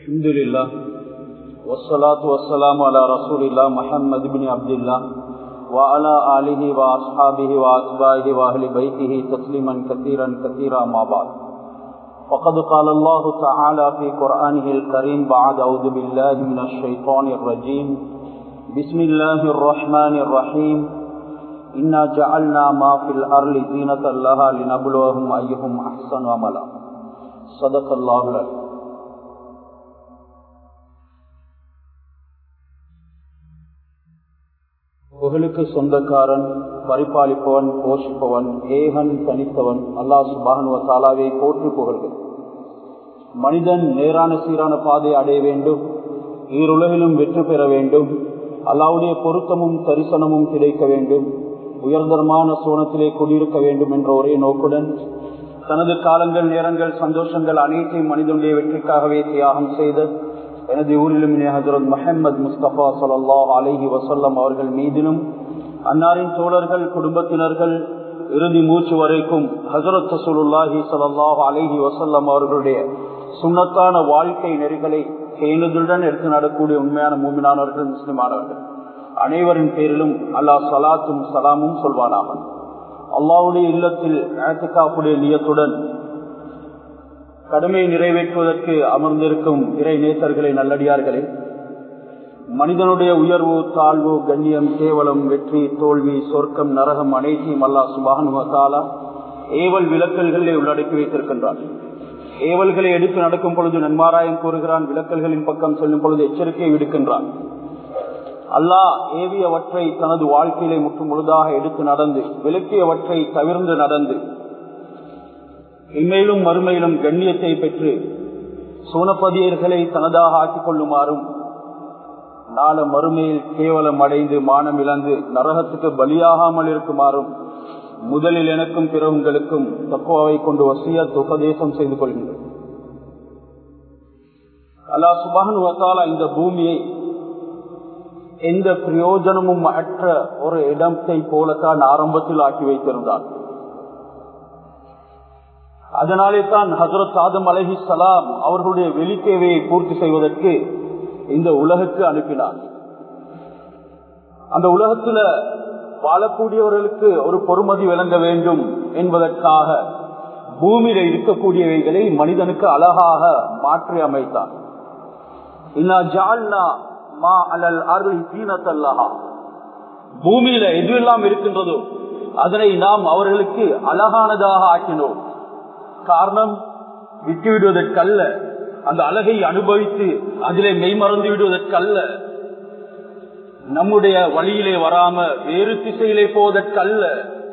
الحمد لله والصلاة والسلام على رسول الله محمد بن عبد الله وعلى آله وأصحابه وأتباعه وأهل بيته تسليما كثيرا كثيرا ما بعد فقد قال الله تعالى في قرآنه الكريم بعد أعوذ بالله من الشيطان الرجيم بسم الله الرحمن الرحيم إنا جعلنا ما في الأرض زينة لها لنبلوهم أيهم أحسن عملا صدق الله العليم புகழுக்கு சொந்தக்காரன் பரிபாலிப்பவன் போஷிப்பவன் ஏகன் தனித்தவன் அல்லாஹ் சுபானுவ தாலாவை போற்றி புகழ்கள் மனிதன் நேரான சீரான பாதை அடைய வேண்டும் ஈருலகிலும் வெற்றி பெற வேண்டும் அல்லாவுடைய பொருத்தமும் தரிசனமும் கிடைக்க வேண்டும் உயர்தரமான சோனத்திலே குடியிருக்க வேண்டும் என்ற ஒரே நோக்குடன் தனது காலங்கள் நேரங்கள் சந்தோஷங்கள் அனைத்தையும் மனிதனுடைய வெற்றிக்காகவே தியாகம் செய்த எனது ஊரிலும் ஹசரத் முஹம்மது முஸ்தபா சல்லா அலஹி வசல்லம் அவர்கள் மீதிலும் அன்னாரின் தோழர்கள் குடும்பத்தினர்கள் இறுதி மூச்சு வரைக்கும் ஹசரத் சசூலுல்லாஹி சல்லாஹ் அலஹி வசல்லம் அவர்களுடைய சுண்ணத்தான வாழ்க்கை நெறிகளை பேணுதலுடன் எடுத்து நடக்கூடிய உண்மையான மூமினானவர்கள் முஸ்லிமானவர்கள் அனைவரின் பேரிலும் அல்லாஹ் சலாத்தும் சலாமும் சொல்வானாக அல்லாவுடைய இல்லத்தில் ஆத்துக்காப்புடைய நியத்துடன் கடமையை நிறைவேற்றுவதற்கு அமர்ந்திருக்கும் இறை நேசர்களை நல்லடியார்களே மனிதனுடைய உயர்வு தாழ்வு கண்ணியம் கேவலம் வெற்றி தோல்வி சொர்க்கம் நரகம் அனைத்தையும் அல்லா சுபானுவத்தாலா ஏவல் விளக்கல்களை உள்ளடக்கி வைத்திருக்கின்றான் ஏவல்களை எடுத்து நடக்கும் பொழுது நன்மாராயம் கூறுகிறான் விளக்கல்களின் பக்கம் செல்லும் பொழுது எச்சரிக்கையை விடுக்கின்றான் அல்லாஹ் ஏவியவற்றை தனது வாழ்க்கையிலே முற்று முழுதாக எடுத்து நடந்து விளக்கியவற்றை தவிர்ந்து நடந்து இம்மையிலும் மறுமையிலும் கண்ணியத்தை பெற்று சூனப்பதியர்களை தனதாக ஆக்கிக் கொள்ளுமாறும் நாள மறுமையில் கேவலம் அடைந்து மானம் இழந்து நரகத்துக்கு பலியாகாமல் இருக்குமாறும் முதலில் எனக்கும் பிற உங்களுக்கும் தக்குவாவை கொண்டு வசிய உபதேசம் செய்து கொள்கின்றேன் அல்லா சுபான் வத்தாலா இந்த பூமியை எந்த பிரயோஜனமும் அற்ற ஒரு இடத்தை போலத்தான் ஆரம்பத்தில் ஆக்கி வைத்திருந்தார் அதனாலே தான் ஹசரத் ஆதம் அலஹி சலாம் அவர்களுடைய வெளித்தேவையை பூர்த்தி செய்வதற்கு இந்த உலகுக்கு அனுப்பினார் அந்த உலகத்துல வாழக்கூடியவர்களுக்கு ஒரு பொறுமதி விளங்க வேண்டும் என்பதற்காக பூமியில இருக்கக்கூடியவைகளை மனிதனுக்கு அழகாக மாற்றி அமைத்தார் பூமியில எதுவெல்லாம் இருக்கின்றதோ அதனை நாம் அவர்களுக்கு அழகானதாக ஆக்கினோம் காரணம் விட்டு விடுவதற்கல்ல அந்த அழகை அனுபவித்து அதிலே மெய்மறந்து விடுவதற்கல்ல நம்முடைய வழியிலே வராம வேறு திசையிலே போவதற்கல்ல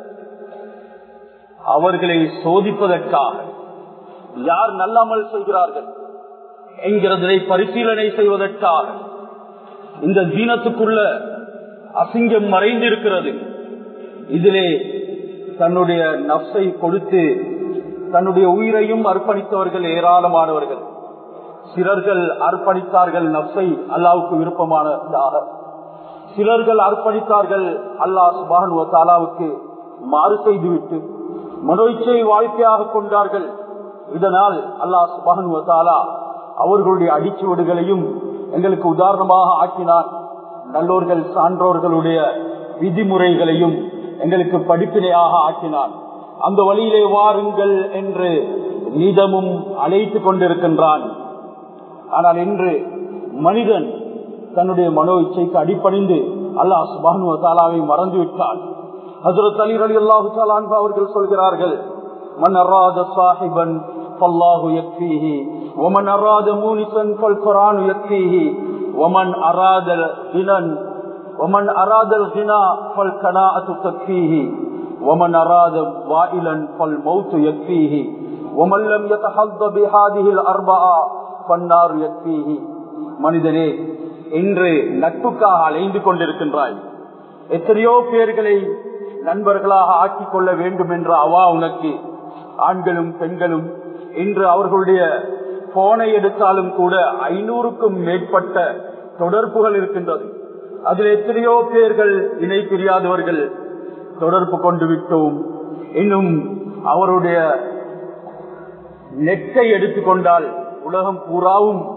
அவர்களை சோதிப்பதற்காக யார் நல்லாமல் செய்கிறார்கள் என்கிறதை பரிசீலனை செய்வதற்காக இந்த ஜீனத்துக்குள்ள அசிங்கம் மறைந்திருக்கிறது இதிலே தன்னுடைய நப்சை கொடுத்து தன்னுடைய உயிரையும் அர்ப்பணித்தவர்கள் ஏராளமானவர்கள் சிலர்கள் அர்ப்பணித்தார்கள் நப்சை அல்லாவுக்கு விருப்பமானதாக சிலர்கள் அர்ப்பணித்தார்கள் அல்லாஹ் சுபான் தாலாவுக்கு மாறு செய்துவிட்டு மனோச்சை வாழ்க்கையாக கொண்டார்கள் இதனால் அல்லாஹ் சுபான் தாலா அவர்களுடைய அடிச்சுவடுகளையும் எங்களுக்கு உதாரணமாக ஆக்கினார் நல்லோர்கள் சான்றோர்களுடைய விதிமுறைகளையும் எங்களுக்கு படிப்பினையாக ஆக்கினார் அந்த வழியிலே வாருங்கள் என்று நீதமும் அழைத்து கொண்டிருக்கின்றான் ஆனால் இன்று மனிதன் தன்னுடைய மனோ இச்சைக்கு அடிப்படைந்து அல்லாஹ் சுபானு தாலாவை மறந்துவிட்டான் ஹசரத் அலி அலி அல்லாஹு தாலான் அவர்கள் சொல்கிறார்கள் மன் அராத சாஹிபன் فالله يكفيه ومن أراد مونسا فالقرآن يكفيه ومن أراد غنى ومن أراد الغنى فالقناعة تكفيه ومن أراد وائلا فالموت يكفيه ومن لم يتحظ بهذه الأربعة فالنار يكفيه மனிதனே இன்று நட்புக்காக அலைந்து கொண்டிருக்கின்றாய் எத்தனையோ பேர்களை நண்பர்களாக ஆக்கிக் கொள்ள வேண்டும் என்ற அவா உனக்கு ஆண்களும் பெண்களும் இன்று அவர்களுடைய போனை எடுத்தாலும் கூட ஐநூறுக்கும் மேற்பட்ட தொடர்புகள் இருக்கின்றது அதில் எத்தனையோ பேர்கள் இணை பிரியாதவர்கள் தொடர்பு கொண்டு விட்டோம் இன்னும் அவருடைய நெட்டை எடுத்துக்கொண்டால் உலகம் பூராவும்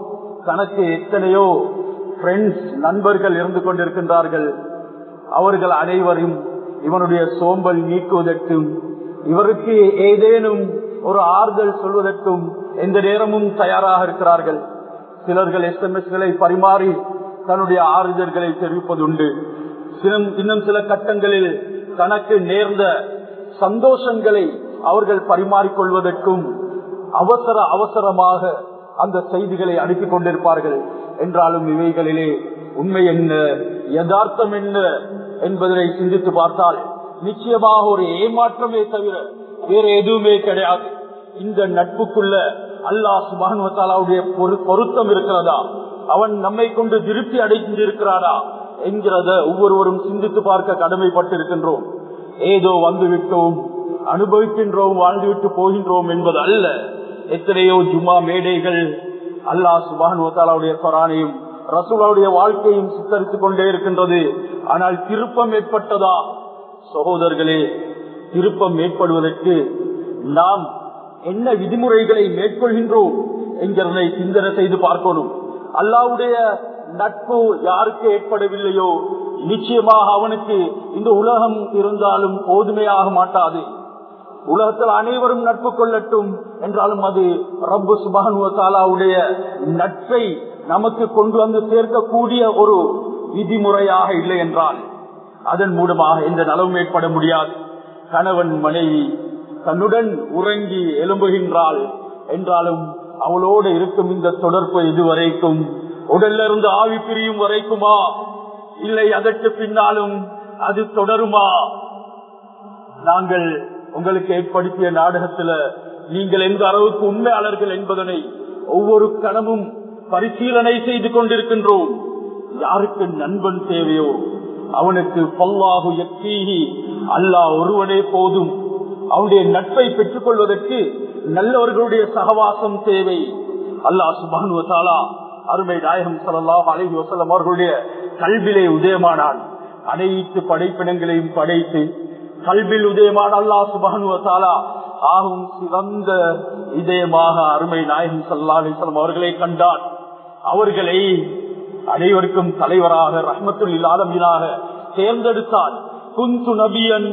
தனக்கு எத்தனையோ ஃப்ரெண்ட்ஸ் நண்பர்கள் இருந்து கொண்டிருக்கின்றார்கள் அவர்கள் அனைவரும் இவனுடைய சோம்பல் நீக்குவதற்கும் இவருக்கு ஏதேனும் ஒரு ஆறுதல் சொல்வதற்கும் எந்த நேரமும் தயாராக இருக்கிறார்கள் சிலர்கள் எஸ்எம்எஸ்களை பரிமாறி தன்னுடைய ஆறுதல்களை தெரிவிப்பதுண்டு இன்னும் சில கட்டங்களில் தனக்கு நேர்ந்த சந்தோஷங்களை அவர்கள் பரிமாறிக்கொள்வதற்கும் அவசர அவசரமாக அந்த செய்திகளை அனுப்பி கொண்டிருப்பார்கள் என்றாலும் இவைகளிலே உண்மை என்ன யதார்த்தம் என்ன என்பதனை சிந்தித்து பார்த்தால் நிச்சயமாக ஒரு ஏமாற்றமே தவிர வேற எதுவுமே கிடையாது இந்த நட்புக்குள்ள அல்லாஹ் சுபானுவத்தாலாவுடைய பொருத்தம் இருக்கிறதா அவன் நம்மை கொண்டு திருப்தி அடைந்திருக்கிறாரா என்கிறத ஒவ்வொருவரும் சிந்தித்து பார்க்க கடமைப்பட்டிருக்கின்றோம் ஏதோ வந்து விட்டோம் அனுபவிக்கின்றோம் வாழ்ந்துவிட்டு போகின்றோம் என்பது அல்ல எத்தனையோ ஜும்மா மேடைகள் அல்லாஹ் சுபானுவத்தாலாவுடைய கொரானையும் ரசூலாவுடைய வாழ்க்கையும் சித்தரித்துக் கொண்டே இருக்கின்றது ஆனால் திருப்பம் ஏற்பட்டதா சகோதரர்களே திருப்பம் ஏற்படுவதற்கு நாம் என்ன விதிமுறைகளை மேற்கொள்கின்றோம் என்கிறதை சிந்தனை செய்து பார்க்கணும் அல்லாவுடைய நட்பு யாருக்கு ஏற்படவில்லையோ நிச்சயமாக அவனுக்கு இந்த உலகம் இருந்தாலும் போதுமையாக மாட்டாது உலகத்தில் அனைவரும் நட்பு கொள்ளட்டும் என்றாலும் அது ரப்பு சுபானுவத்தாலாவுடைய நட்பை நமக்கு கொண்டு வந்து சேர்க்கக்கூடிய ஒரு விதிமுறையாக இல்லை என்றால் அதன் மூலமாக எந்த நலவும் ஏற்பட முடியாது கணவன் மனைவி தன்னுடன் உறங்கி எழும்புகின்றாள் என்றாலும் அவளோடு இருக்கும் இந்த தொடர்பு இதுவரைக்கும் உடல்ல இருந்து ஆவி பிரியும் வரைக்குமா இல்லை அதற்கு பின்னாலும் அது தொடருமா நாங்கள் உங்களுக்கு ஏற்படுத்திய நாடகத்துல நீங்கள் எந்த அளவுக்கு உண்மையாளர்கள் என்பதனை ஒவ்வொரு கணமும் பரிசீலனை செய்து கொண்டிருக்கின்றோம் யாருக்கு நண்பன் தேவையோ அவனுக்கு பல்லாகு எத்தீகி அல்லாஹ் ஒருவனே போதும் அவனுடைய நட்பை பெற்றுக் கொள்வதற்கு நல்லவர்களுடைய சகவாசம் தேவை அல்லாஹ் சுபானுவத்தாலா அருமை நாயகம் சல்லாஹ் அலஹி வசலம் அவர்களுடைய கல்விலே உதயமானான் அனைத்து படைப்பினங்களையும் படைத்து கல்வியில் உதயமான அல்லாஹ் சுபானுவத்தாலா ஆகும் சிறந்த இதயமாக அருமை நாயகம் சல்லா அலிஸ்லாம் அவர்களை கண்டான் அவர்களை அனைவருக்கும் தலைவராக ரஹமத்துல் ஆலமீனாக தேர்ந்தெடுத்தான் குந்து நபியன்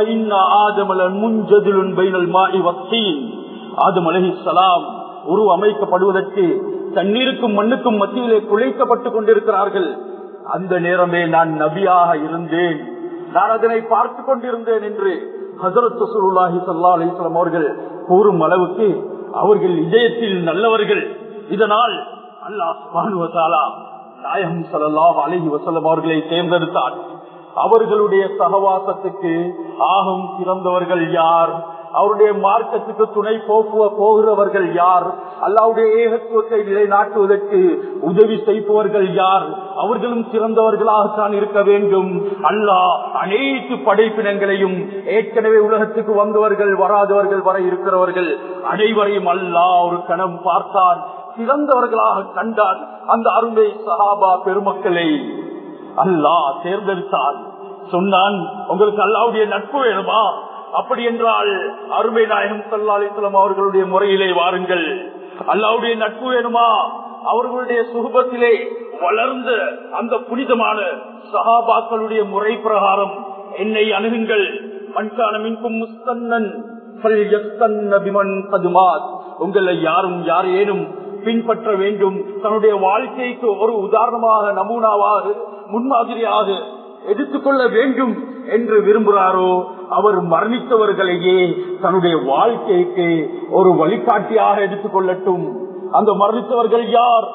ஆதமலன் முன்ஜதிலுன் பைனல் மாடி வத்தீன் ஆதம் அலஹி சலாம் உரு அமைக்கப்படுவதற்கு தண்ணீருக்கும் மண்ணுக்கும் மத்தியிலே குழைக்கப்பட்டுக் கொண்டிருக்கிறார்கள் அந்த நேரமே நான் நபியாக இருந்தேன் நான் அதனை பார்த்து கொண்டிருந்தேன் என்று ஹசரத் சுருல்லாஹி சல்லா அலிஸ்லாம் அவர்கள் கூறும் அளவுக்கு அவர்கள் இதயத்தில் நல்லவர்கள் இதனால் அல்லாஹ் நாயகம் சல்லாஹ் அலஹி வசல்லம் அவர்களை தேர்ந்தெடுத்தார் அவர்களுடைய சகவாசத்துக்கு ஆகும் சிறந்தவர்கள் யார் அவருடைய மார்க்கத்துக்கு துணை போக்குவ போகிறவர்கள் யார் அல்லாவுடைய ஏகத்துவத்தை நிலைநாட்டுவதற்கு உதவி செய்பவர்கள் யார் அவர்களும் சிறந்தவர்களாகத்தான் இருக்க வேண்டும் அல்லாஹ் அனைத்து படைப்பினங்களையும் ஏற்கனவே உலகத்துக்கு வந்தவர்கள் வராதவர்கள் வர இருக்கிறவர்கள் அனைவரையும் அல்லாஹ் ஒரு கணம் பார்த்தான் சிறந்தவர்களாக கண்டான் அந்த அருமை சஹாபா பெருமக்களை அல்லாஹ் தேர்ந்தெடுத்தான் சொன்னான் உங்களுக்கு அல்லாவுடைய நட்பு வேணுமா அப்படி என்றால் அருமை நாயகம் சல்லாலிசலம் அவர்களுடைய முறையிலே வாருங்கள் அல்லாவுடைய நட்பு வேணுமா அவர்களுடைய சுகபத்திலே வளர்ந்த அந்த புனிதமான சகாபாக்களுடைய முறை பிரகாரம் என்னை அணுகுங்கள் மண்கான மின்கும் முஸ்தன்னன் உங்களை யாரும் யார் ஏனும் பின்பற்ற வேண்டும் தன்னுடைய வாழ்க்கைக்கு ஒரு உதாரணமாக நமூனாவாக முன்மாதிரியாக எடுத்துக்கொள்ள வேண்டும் என்று விரும்புகிறாரோ அவர் மரணித்தவர்களையே தன்னுடைய வாழ்க்கைக்கு ஒரு வழிகாட்டியாக எடுத்துக்கொள்ளட்டும் அந்த மரணித்தவர்கள் யார்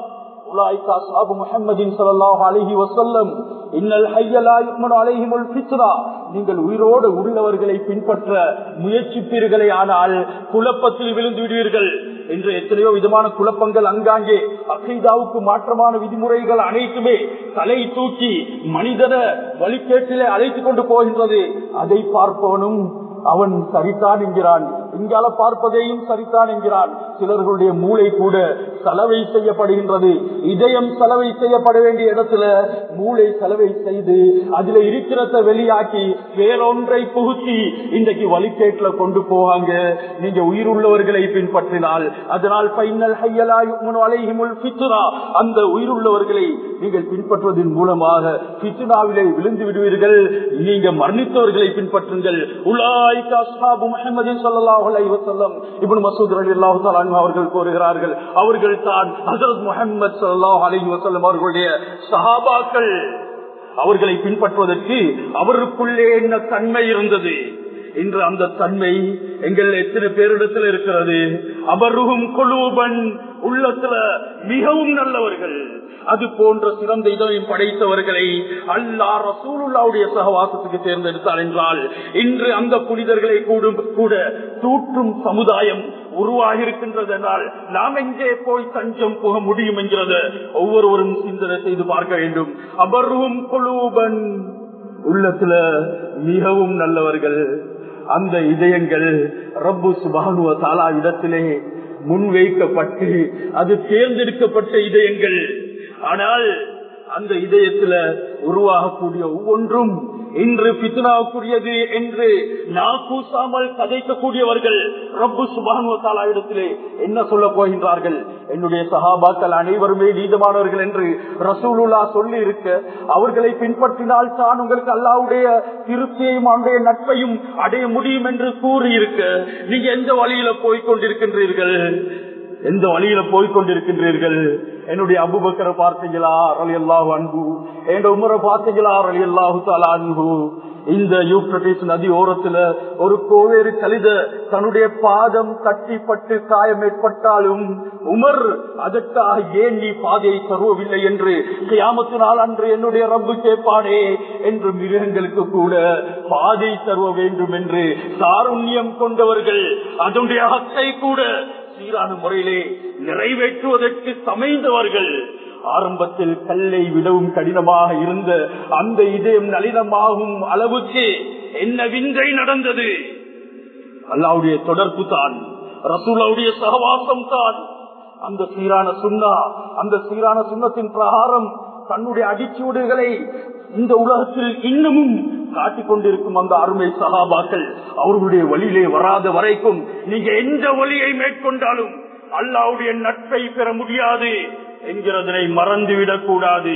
நீங்கள் உயிரோடு உள்ளவர்களை பின்பற்ற முயற்சிப்பீர்களே ஆனால் குழப்பத்தில் விழுந்து விடுவீர்கள் என்று எத்தனையோ விதமான குழப்பங்கள் அங்காங்கே அகைதாவுக்கு மாற்றமான விதிமுறைகள் அனைத்துமே தலை தூக்கி மனிதன வழிகேட்டிலே அழைத்துக் கொண்டு போகின்றது அதை பார்ப்பவனும் அவன் சரிதான் என்கிறான் இங்கால பார்ப்பதையும் சரிதான் என்கிறான் சிலர்களுடைய மூளை கூட சலவை செய்யப்படுகின்றது இதயம் செலவை செய்யப்பட வேண்டிய இடத்துல மூளை செலவை செய்து அதுல இருக்கிறத வெளியாக்கி வேறொன்றை புகுத்தி இன்றைக்கு வழிகேட்டுல கொண்டு போவாங்க நீங்க உயிர் உள்ளவர்களை பின்பற்றினால் அதனால் பைனல் ஹையலா அலைஹிமுல் ஃபித்ரா அந்த உயிர் உள்ளவர்களை நீங்கள் பின்பற்றுவதன் மூலமாக ஃபித்னாவிலே விழுந்து விடுவீர்கள் நீங்க மரணித்தவர்களை பின்பற்றுங்கள் உலாய்கா அஸ்ஹாபு முஹம்மதின் ஸல்லல்லாஹு அலைஹி வஸல்லம் இப்னு மஸ்ஊத் ரலியல்லாஹு தஆலா அன்ஹு அவர்கள் கூறுகிறார்கள் அவர்கள் தான் ஹஜ்ரத் முஹம்மது ஸல்லல்லாஹு அலைஹி வஸல்லம் அவர்களுடைய சஹாபாக்கள் அவர்களை பின்பற்றுவதற்கு அவருக்குள்ளே என்ன தன்மை இருந்தது இன்று அந்த தன்மை எங்கள் எத்தனை பேரிடத்தில் இருக்கிறது அவருகும் குழுவன் உள்ளத்துல மிகவும் நல்லவர்கள் அது போன்ற சிறந்த இதயம் படைத்தவர்களை அல்லா ரசூலுல்லாவுடைய சகவாசத்துக்கு தேர்ந்தெடுத்தார் என்றால் இன்று அந்த புனிதர்களை கூடும் கூட தூற்றும் சமுதாயம் உருவாகி இருக்கின்றது என்றால் நாம் எங்கே போய் தஞ்சம் போக முடியும் என்கிறது ஒவ்வொருவரும் சிந்தனை செய்து பார்க்க வேண்டும் அபர்வும் குழுவன் உள்ளத்துல மிகவும் நல்லவர்கள் அந்த இதயங்கள் ரப்பு சுபானுவ தாலா இடத்திலே முன்வைக்கப்பட்டு அது தேர்ந்தெடுக்கப்பட்ட இதயங்கள் ஆனால் அந்த இதயத்துல உருவாகக்கூடிய ஒவ்வொன்றும் இன்று பித்னாவுக்குரியது என்று நாக்கூசாமல் கதைக்கக்கூடியவர்கள் ரப்பு சுபானுவத்தாலா இடத்திலே என்ன சொல்ல போகின்றார்கள் என்னுடைய சகாபாக்கள் அனைவருமே நீதமானவர்கள் என்று ரசூலுல்லா சொல்லி இருக்க அவர்களை பின்பற்றினால் தான் உங்களுக்கு அல்லாவுடைய திருப்தியையும் அவனுடைய நட்பையும் அடைய முடியும் என்று கூறி இருக்க நீங்க எந்த வழியில போய்கொண்டிருக்கின்றீர்கள் எந்த வழியில போய்கொண்டிருக்கின்றீர்கள் என்னுடைய அபுபக்கரை பார்த்தீங்களா அரளி அல்லாஹு அன்பு என் உமரை பார்த்தீங்களா அரளி அல்லாஹு தாலா அன்பு இந்த யூப்ரட்டிஸ் நதி ஓரத்துல ஒரு கோவேறு கலித தன்னுடைய பாதம் தட்டிப்பட்டு காயம் ஏற்பட்டாலும் உமர் அதற்காக ஏன் நீ பாதையை தருவவில்லை என்று கியாமத்து நாள் அன்று என்னுடைய ரப்பு கேட்பானே என்று மிருகங்களுக்கு கூட பாதை தருவ வேண்டும் என்று சாருண்யம் கொண்டவர்கள் அதனுடைய ஹக்கை கூட சீரான முறையிலே நிறைவேற்றுவதற்கு சமைந்தவர்கள் ஆரம்பத்தில் கல்லை விடவும் கடினமாக இருந்த அந்த இதயம் நளினமாகும் அளவுக்கு என்ன விந்தை நடந்தது அல்லாவுடைய தொடர்பு தான் ரசூலாவுடைய சகவாசம் தான் அந்த சீரான சுண்ணா அந்த சீரான சுண்ணத்தின் பிரகாரம் தன்னுடைய அடிச்சூடுகளை இந்த உலகத்தில் இன்னமும் காட்டிக் கொண்டிருக்கும் அந்த அருமை சகாபாக்கள் அவர்களுடைய வழியிலே வராத வரைக்கும் நீங்க எந்த வழியை மேற்கொண்டாலும் அல்லாவுடைய நட்பை பெற முடியாது என்கிறதனை மறந்துவிடக் கூடாது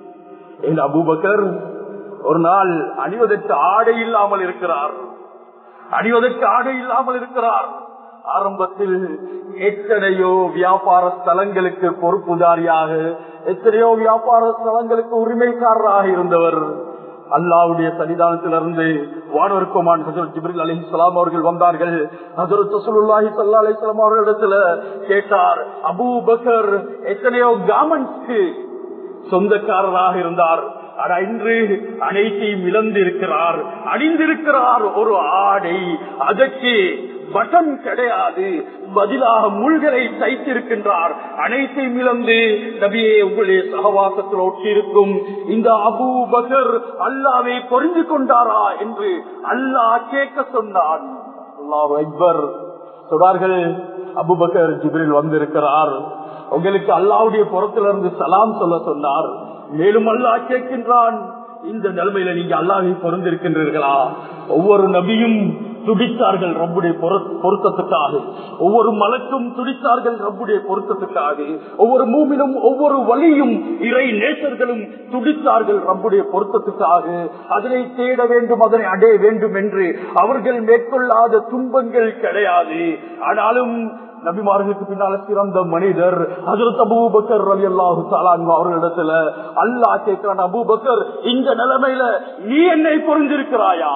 அபூபக்கர் ஒரு நாள் அணிவதற்கு ஆடை இல்லாமல் இருக்கிறார் அணிவதற்கு ஆடை இல்லாமல் இருக்கிறார் ஆரம்பத்தில் எத்தனையோ வியாபார ஸ்தலங்களுக்கு பொறுப்புதாரியாக எத்தனையோ வியாபார ஸ்தலங்களுக்கு உரிமைக்காரராக இருந்தவர் அல்லாவுடைய சன்னிதானத்திலிருந்து வானவர்க்குமான் ஹசரத் ஜிப்ரில் அலி இஸ்லாம் அவர்கள் வந்தார்கள் ஹசரத் ரசூலுல்லாஹி ஸல்லல்லாஹு அலைஹி வஸல்லம் அவர்களிடத்துல கேட்டார் அபூ பக்கர் எத்தனையோ கார்மெண்ட்ஸ்க்கு சொந்தக்காரராக இருந்தார் ஆனா இன்று அனைத்தையும் இழந்திருக்கிறார் அணிந்திருக்கிறார் ஒரு ஆடை அதற்கு பட்டன் கிடையாது பதிலாக முள்களை தைத்திருக்கின்றார் அனைத்தையும் இழந்து நபியே உங்களுடைய சகவாசத்தில் ஒட்டியிருக்கும் இந்த அபு பகர் அல்லாவை பொறிந்து கொண்டாரா என்று அல்லாஹ் கேட்க சொன்னான் அல்லாஹ் அக்பர் சொல்றார்கள் அபுபக்கர் ஜிபிரில் வந்திருக்கிறார் உங்களுக்கு அல்லாவுடைய புறத்திலிருந்து சலாம் சொல்ல சொன்னார் மேலும் அல்லாஹ் கேட்கின்றான் இந்த நிலைமையில நீங்க அல்லாவை பொருந்திருக்கின்றீர்களா ஒவ்வொரு நபியும் துடித்தார்கள் ரப்புடைய பொருத்தத்துக்காக ஒவ்வொரு மலக்கும் துடித்தார்கள் ரப்புடைய பொருத்தத்துக்காக ஒவ்வொரு மூமிலும் ஒவ்வொரு வழியும் இறை நேசர்களும் துடித்தார்கள் ரப்புடைய பொருத்தத்துக்காக அதனை தேட வேண்டும் அதனை அடைய வேண்டும் என்று அவர்கள் மேற்கொள்ளாத துன்பங்கள் கிடையாது ஆனாலும் நபிமார்களுக்கு பின்னால சிறந்த மனிதர் ஹசரத் அபூபக்கர் ரவி அல்லாஹு அவர்களிடத்துல அல்லாஹ் கேட்கிறான் அபூபக்கர் இந்த நிலைமையில நீ என்னை புரிஞ்சிருக்கிறாயா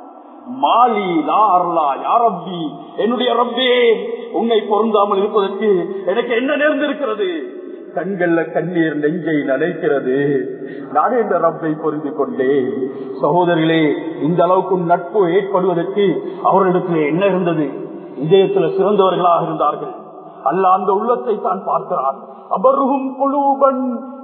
மாலி லா அருளா யாரப்பி என்னுடைய ரப்பே உன்னை பொருந்தாமல் இருப்பதற்கு எனக்கு என்ன நேர்ந்திருக்கிறது கண்கள்ல கண்ணீர் நெஞ்சை நனைக்கிறது நானே இந்த ரப்பை புரிந்து கொண்டேன் சகோதரிகளே இந்த அளவுக்கு நட்பு ஏற்படுவதற்கு அவர்களிடத்துல என்ன இருந்தது இதயத்துல சிறந்தவர்களாக இருந்தார்கள் அல்ல அந்த உள்ளத்தை தான் பார்க்கிறார் அபருகும் குழுவன்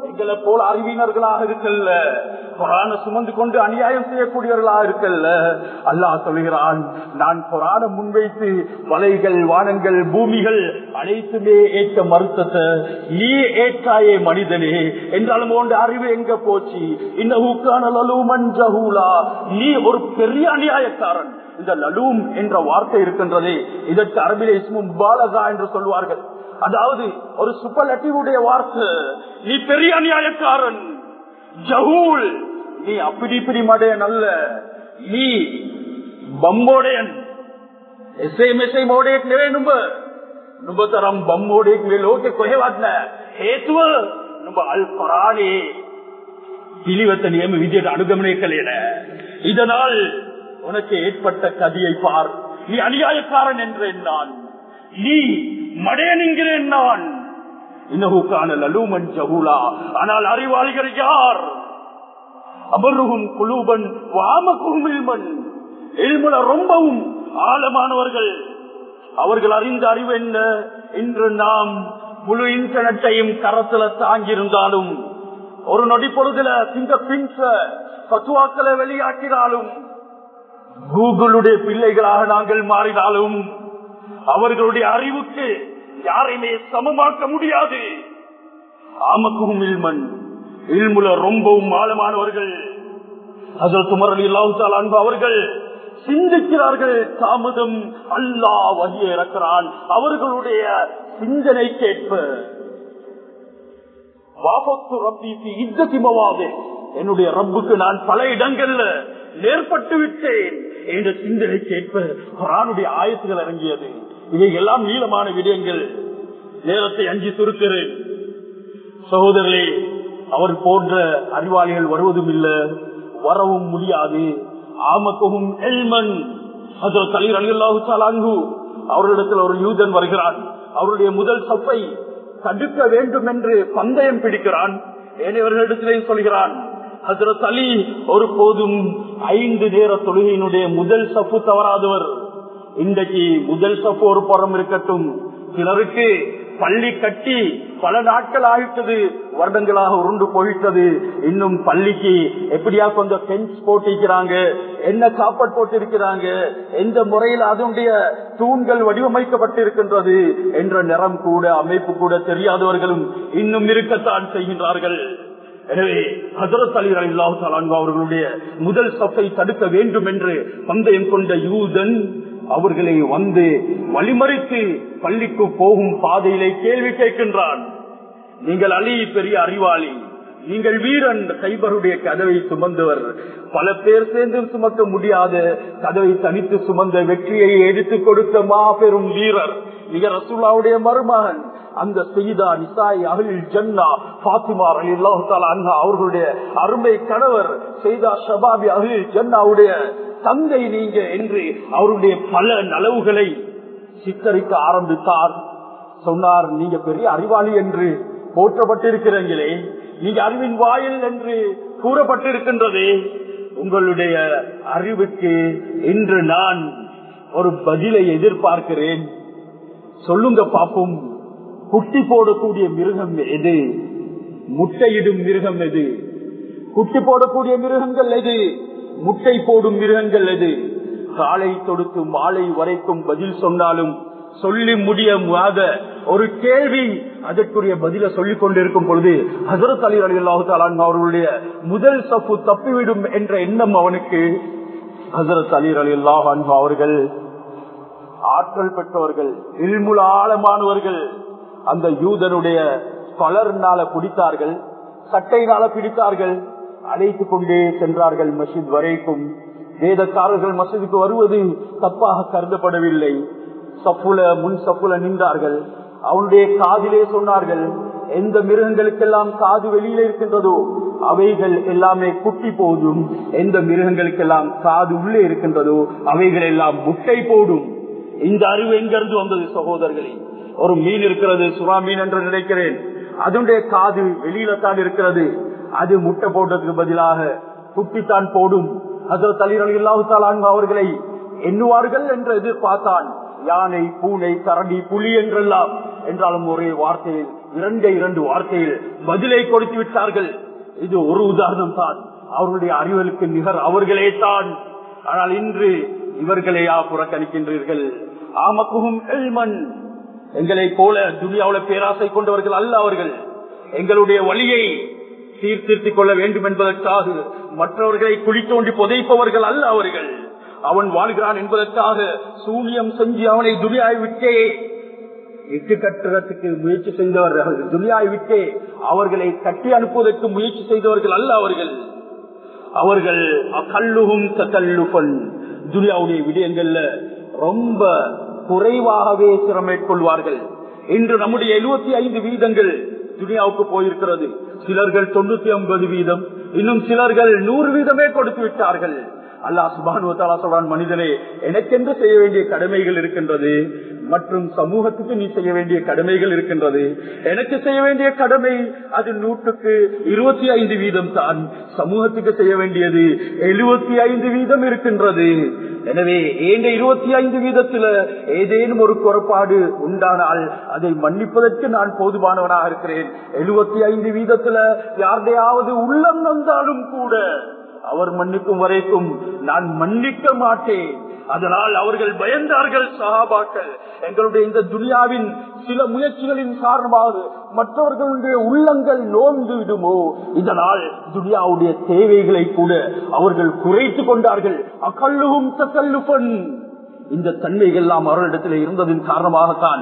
எங்களை போல அறிவினர்களாக இருக்கல்ல குரான சுமந்து கொண்டு அநியாயம் செய்யக்கூடியவர்களாக இருக்கல்ல அல்லாஹ் சொல்கிறான் நான் குரான முன்வைத்து மலைகள் வானங்கள் பூமிகள் அனைத்துமே ஏற்ற மறுத்தத்தை நீ ஏற்றாயே மனிதனே என்றாலும் உன் அறிவு எங்க போச்சு இன்னும் ஜஹூலா நீ ஒரு பெரிய அநியாயக்காரன் இந்த லலூம் என்ற வார்த்தை இருக்கின்றதே இதற்கு அரபிலே இஸ்மும் பாலகா என்று சொல்வார்கள் அதாவது ஒரு சுப்பலட்டிவுடைய வார்த்தை நீ பெரிய அநியாயக்காரன் ஜஹூல் நீ அப்படி இப்படி மடையன் அல்ல நீ ಬಮ್ಮೋಡೆಯನ್ ಎಸೆ ಮೆಸೆ ಮೋಡೆಯಕ್ ನೆವೆ ನುಂಬ ನುಂಬ ತರಂ ಬಮ್ಮೋಡೆಯಕ್ ಮೇಲೆ ಲೋಕೆ ಕೊಹೆವಾದ್ನ ಹೇತುವ ನುಂಬ ಅಲ್ ಕೊರಾನೆ ತಿಳಿವತ್ತ ನಿಯಮ ವಿಜಯದ ಅನುಗಮನೆ ಕಲಿಯನ இதனால் உனக்கு ஏற்பட்ட கதியை பார் நீ அநியாயக்காரன் என்றேன் நான் நீ மடையன் என்கிறேன் நான் இன்னஹூக்கான லலூமன் ஜஹூலா ஆனால் அறிவாளிகள் யார் அமருகும் குலூபன் வாமகுகும் இல்மன் இல்முல ரொம்பவும் ஆழமானவர்கள் அவர்கள் அறிந்த அறிவு என்ன இன்று நாம் முழு இன்டர்நெட்டையும் கரத்துல தாங்கியிருந்தாலும் ஒரு நொடி பொழுதுல பிங்கர் பிங்ஸ் பத்துவாக்களை வெளியாக்கினாலும் கூகுளுடைய பிள்ளைகளாக நாங்கள் மாறினாலும் அவர்களுடைய அறிவுக்கு யாரையுமே சமமாக்க முடியாது ஆமக்கும் இல்மன் இல்முல ரொம்பவும் ஆழமானவர்கள் அதில் துமரலி அல்லாஹால் அன்பு அவர்கள் சிந்திக்கிறார்கள் தாமதம் அல்லா வகிய இறக்கிறான் அவர்களுடைய சிந்தனை கேட்ப என்னுடைய ரப்புக்கு நான் பல இடங்கள்ல நேர்பட்டு விட்டேன் என்ற சிந்தனை கேட்ப குரானுடைய ஆயத்துகள் இறங்கியது இவை எல்லாம் நீளமான விடயங்கள் நேரத்தை அஞ்சி சுருக்கிறேன் சகோதரர்களே அவர் போன்ற அறிவாளிகள் வருவதும் இல்லை வரவும் முடியாது ஆமக்கவும் எல்மன் அதில் கலீர் அலிகல்லாஹு அவர்களிடத்தில் ஒரு யூதன் வருகிறான் அவருடைய முதல் சப்பை தடுக்க வேண்டும் என்று பந்தயம் பிடிக்கிறான் ஏனையவர்களிடத்திலே சொல்கிறான் ஹசரத் அலி ஒரு போதும் ஐந்து நேர தொழுகையினுடைய முதல் சப்பு தவறாதவர் இன்றைக்கு முதல் சப்பு ஒரு புறம் இருக்கட்டும் சிலருக்கு பள்ளி கட்டி பல நாட்கள் ஆகிட்டது வருடங்களாக உருண்டு போயிட்டது இன்னும் பள்ளிக்கு எப்படியா கொஞ்சம் பென்ஸ் போட்டிருக்கிறாங்க என்ன காப்பட் போட்டிருக்கிறாங்க எந்த முறையில் அதனுடைய தூண்கள் வடிவமைக்கப்பட்டிருக்கின்றது என்ற நிறம் கூட அமைப்பு கூட தெரியாதவர்களும் இன்னும் இருக்கத்தான் செய்கின்றார்கள் எனவே ஹசரத் அலி அல்லாஹு அவர்களுடைய முதல் சப்பை தடுக்க வேண்டும் என்று பந்தயம் கொண்ட யூதன் அவர்களை வந்து வழிமறித்து பள்ளிக்கு போகும் பாதையிலே கேள்வி கேட்கின்றான் நீங்கள் அலி பெரிய அறிவாளி நீங்கள் வீரன் கைபருடைய கதவை சுமந்தவர் பல பேர் சேர்ந்து சுமக்க முடியாத கதவை தனித்து சுமந்த வெற்றியை எடுத்துக் கொடுத்த மாபெரும் வீரர் மிக ரசூலாவுடைய மருமகன் அந்த செய்தா நிசாய் அகில் ஜன்னா பாத்திமா அலி அல்லாஹால அவர்களுடைய அருமை கணவர் செய்தா ஷபாபி அகில் ஜன்னாவுடைய தந்தை நீங்க என்று அவருடைய பல நலவுகளை சித்தரிக்க ஆரம்பித்தார் சொன்னார் நீங்க பெரிய அறிவாளி என்று போற்றப்பட்டிருக்கிறீங்களே நீங்க அறிவின் வாயில் என்று கூறப்பட்டிருக்கின்றதே உங்களுடைய அறிவுக்கு இன்று நான் ஒரு பதிலை எதிர்பார்க்கிறேன் சொல்லுங்க பாப்போம் குட்டி போடக்கூடிய மிருகம் எது முட்டையிடும் மிருகம் எது குட்டி போடக்கூடிய மிருகங்கள் எது முட்டை போடும் மிருகங்கள் எது காலை தொடுத்து மாலை வரைக்கும் பதில் சொன்னாலும் சொல்லி முடியாத ஒரு கேள்வி அதற்குரிய பதில சொல்லிக் கொண்டிருக்கும் பொழுது ஹசரத் அலி அலி அல்லாஹு அவர்களுடைய முதல் சப்பு தப்பிவிடும் என்ற எண்ணம் அவனுக்கு ஹசரத் அலி அலி அல்லாஹ் அவர்கள் ஆற்றல் பெற்றவர்கள் இல்முல ஆழமானவர்கள் அந்த யூதனுடைய கலர்னால பிடித்தார்கள் சட்டையினால பிடித்தார்கள் அழைத்துக் கொண்டே சென்றார்கள் மசித் வரைக்கும் வேதக்காரர்கள் மசிதுக்கு வருவது தப்பாக கருதப்படவில்லை சப்புல முன் சப்புல நின்றார்கள் அவனுடைய காதிலே சொன்னார்கள் எந்த மிருகங்களுக்கெல்லாம் காது வெளியில இருக்கின்றதோ அவைகள் எல்லாமே குட்டி போதும் எந்த மிருகங்களுக்கெல்லாம் காது உள்ளே இருக்கின்றதோ அவைகள் எல்லாம் முட்டை போடும் இந்த அறிவு எங்கிருந்து வந்தது சகோதரர்களே ஒரு மீன் இருக்கிறது சுறா மீன் என்று நினைக்கிறேன் அதனுடைய காது வெளியில தான் இருக்கிறது அது முட்டை போடுறதுக்கு பதிலாக குட்டித்தான் போடும் அதில் தலைவர் இல்லாவிட்டால் அவர்களை எண்ணுவார்கள் என்று எதிர்பார்த்தான் யானை பூனை கரடி புலி என்றெல்லாம் என்றாலும் ஒரே வார்த்தையில் இரண்டே இரண்டு வார்த்தையில் பதிலை கொடுத்து விட்டார்கள் இது ஒரு உதாரணம் தான் அவர்களுடைய அறிவலுக்கு நிகர் அவர்களே தான் ஆனால் இன்று இவர்களையா புறக்கணிக்கின்றீர்கள் ஆமக்குகும் எல்மன் எங்களை போல துனியாவுல பேராசை கொண்டவர்கள் அல்ல அவர்கள் எங்களுடைய வழியை சீர்திருத்திக் கொள்ள வேண்டும் என்பதற்காக மற்றவர்களை குழி தோண்டி புதைப்பவர்கள் அல்ல அவர்கள் அவன் வாழ்கிறான் என்பதற்காக சூனியம் செஞ்சு அவனை துனியாய் விட்டே இட்டு கட்டுறதுக்கு முயற்சி செய்தவர்கள் துனியாய் விட்டே அவர்களை கட்டி அனுப்புவதற்கு முயற்சி செய்தவர்கள் அல்ல அவர்கள் அவர்கள் கல்லுகும் கல்லுபன் துனியாவுடைய விடயங்கள்ல ரொம்ப குறைவாகவே சிரமேற்கொள்வார்கள் இன்று நம்முடைய எழுபத்தி ஐந்து வீதங்கள் துனியாவுக்கு போயிருக்கிறது சிலர்கள் தொண்ணூத்தி ஐம்பது வீதம் இன்னும் சிலர்கள் நூறு வீதமே கொடுத்து விட்டார்கள் அல்லாஹ் சுபானு சொல்றான் மனிதனே எனக்கென்று செய்ய வேண்டிய கடமைகள் இருக்கின்றது மற்றும் சமூகத்துக்கு நீ செய்ய வேண்டிய கடமைகள் இருக்கின்றது எனக்கு செய்ய வேண்டிய கடமை அது நூற்றுக்கு இருபத்தி ஐந்து வீதம் தான் சமூகத்துக்கு செய்ய வேண்டியது எழுபத்தி ஐந்து வீதம் இருக்கின்றது எனவே ஏண்ட இருபத்தி ஐந்து வீதத்துல ஏதேனும் ஒரு குறைபாடு உண்டானால் அதை மன்னிப்பதற்கு நான் போதுமானவனாக இருக்கிறேன் எழுபத்தி ஐந்து வீதத்துல யாருடையாவது உள்ளம் நந்தாலும் கூட அவர் மன்னிக்கும் வரைக்கும் நான் மன்னிக்க மாட்டேன் அதனால் அவர்கள் பயந்தார்கள் சகாபாக்கள் எங்களுடைய இந்த துனியாவின் சில முயற்சிகளின் காரணமாக மற்றவர்களுடைய உள்ளங்கள் நோந்து விடுமோ இதனால் துனியாவுடைய தேவைகளை கூட அவர்கள் குறைத்து கொண்டார்கள் அக்கல்லுவும் தக்கல்லுபன் இந்த தன்மைகள் எல்லாம் அவர்களிடத்தில் இருந்ததின் காரணமாகத்தான்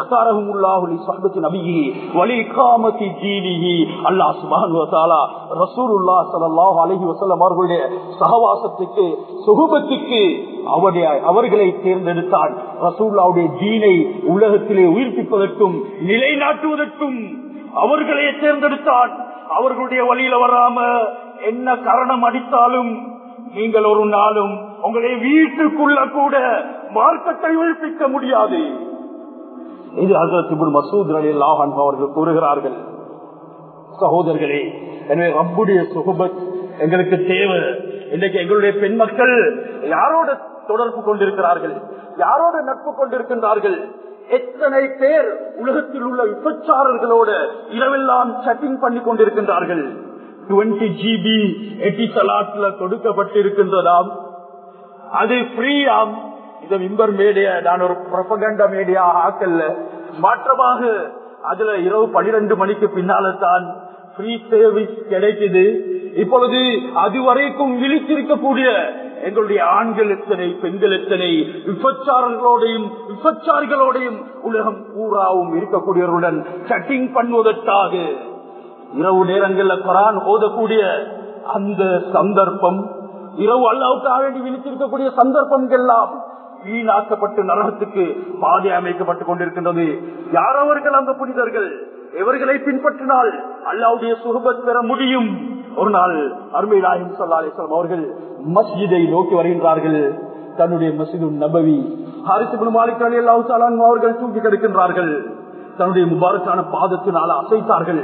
அவர்களுடைய சகவாசத்துக்கு சுகுபத்துக்கு அவருடைய அவர்களை தேர்ந்தெடுத்தான் ரசூல்லாவுடைய ஜீனை உலகத்திலே உயிர்ப்பிப்பதற்கும் நிலைநாட்டுவதற்கும் அவர்களே தேர்ந்தெடுத்தான் அவர்களுடைய வழியில வராம என்ன காரணம் அடித்தாலும் நீங்கள் ஒரு நாளும் உங்களை வீட்டுக்குள்ள கூட மார்க்கத்தை உயிர்ப்பிக்க முடியாது இது அசரத் மசூத் அலி அல்லாஹன் அவர்கள் கூறுகிறார்கள் சகோதரர்களே எனவே ரப்புடைய சுகபத் எங்களுக்கு தேவை இன்னைக்கு எங்களுடைய பெண் மக்கள் யாரோட தொடர்பு கொண்டிருக்கிறார்கள் யாரோட நட்பு கொண்டிருக்கின்றார்கள் எத்தனை பேர் உலகத்தில் உள்ள விபச்சாரர்களோட இரவெல்லாம் சட்டிங் பண்ணி கொண்டிருக்கின்றார்கள் டுவெண்டி ஜிபி எட்டி சலாட்ல கொடுக்கப்பட்டிருக்கின்றதாம் அது ஃப்ரீயாம் இந்த மிம்பர் மேடியா நான் ஒரு பிரபகண்ட மேடியா ஆக்கல்ல மாற்றமாக அதுல இரவு பனிரெண்டு மணிக்கு பின்னால தான் ஃப்ரீ சர்வீஸ் கிடைக்குது இப்பொழுது அதுவரைக்கும் விழித்திருக்கக்கூடிய எங்களுடைய ஆண்கள் எத்தனை பெண்கள் எத்தனை விபச்சாரர்களோடையும் விபச்சாரிகளோடையும் உலகம் பூராவும் இருக்கக்கூடியவர்களுடன் சட்டிங் பண்ணுவதற்காக இரவு நேரங்கள்ல குரான் ஓதக்கூடிய அந்த சந்தர்ப்பம் இரவு அல்லாவுக்காக வேண்டி விழித்திருக்கக்கூடிய சந்தர்ப்பங்கள் எல்லாம் வீணாக்கப்பட்டு நரகத்துக்கு பாதை அமைக்கப்பட்டுக் கொண்டிருக்கின்றது யார் அவர்கள் அந்த புனிதர்கள் எவர்களை பின்பற்றினால் அல்லாவுடைய சுகபத் பெற முடியும் ஒரு நாள் அருமை நாயம் சொல்லாசலம் அவர்கள் மஸ்ஜிதை நோக்கி வருகின்றார்கள் தன்னுடைய மசிது நபவி ஹாரிசு மாலிக் அலி அல்லாஹு அவர்கள் தூக்கி கிடக்கின்றார்கள் தன்னுடைய முபாரக்கான பாதத்தினால் அசைத்தார்கள்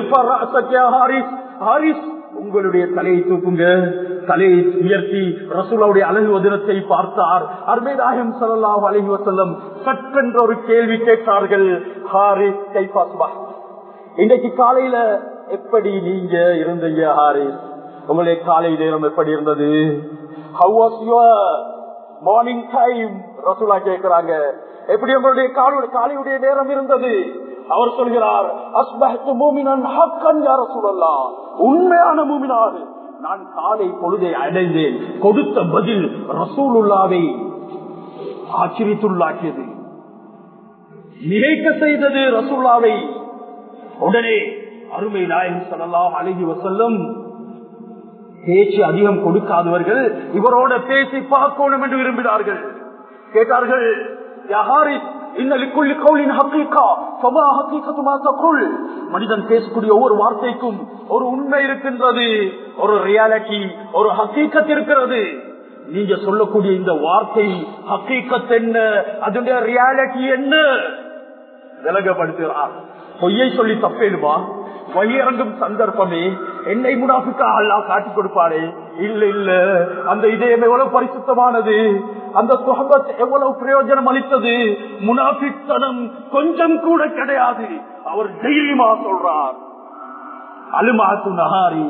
ஹாரிஸ் உங்களுடைய தலையை தூக்குங்க தலையை உயர்த்தி ரசூலாவுடைய அழகு வதினத்தை பார்த்தார் அர்மேதாயம் சல்லாஹ் அலஹி வசல்லம் சட்டென்ற ஒரு கேள்வி கேட்டார்கள் ஹாரிஸ் கைபாஸ்பா இன்றைக்கு காலையில எப்படி நீங்க இருந்தீங்க ஹாரிஸ் உங்களுடைய காலை நேரம் எப்படி இருந்தது how was your morning time ரசூலா கேட்கிறாங்க எப்படி உங்களுடைய காலையுடைய நேரம் இருந்தது அவர் சொல்கிறார் அஸ்பஹத்து மூமினன் ஹக்கன் யார சொல்லலாம் உண்மையான மூமினாக நான் காலை பொழுதை அடைந்தேன் கொடுத்த பதில் ரசூலுல்லாவை ஆச்சரியத்துள்ளாக்கியது நினைக்க செய்தது ரசூல்லாவை உடனே அருமை நாயகம் சொல்லலாம் அழகி வசல்லம் பேச்சு அதிகம் கொடுக்காதவர்கள் இவரோட பேசி பார்க்கணும் என்று விரும்பினார்கள் கேட்டார்கள் மனிதன் பேசக்கூடிய ஒவ்வொரு வார்த்தைக்கும் ஒரு உண்மை இருக்கின்றது ஒரு ரியாலிட்டி ஒரு ஹக்கீக்கத் இருக்கிறது நீங்க சொல்லக்கூடிய இந்த வார்த்தை ஹக்கீக்கத் என்ன அதனுடைய ரியாலிட்டி என்ன விலகப்படுத்துகிறார் பொய்யை சொல்லி தப்பேடுமா வழியிறங்கும் சந்தர்ப்பமே என்னை முனாஃபிக்கா அல்லா காட்டிக் கொடுப்பாரே இல்ல இல்ல அந்த இதயம் எவ்வளவு பரிசுத்தமானது அந்த சுகபத் எவ்வளவு பிரயோஜனம் அளித்தது முனாபித்தனம் கொஞ்சம் கூட கிடையாது அவர் தைரியமா சொல்றார் அலுமாத்து நகாரி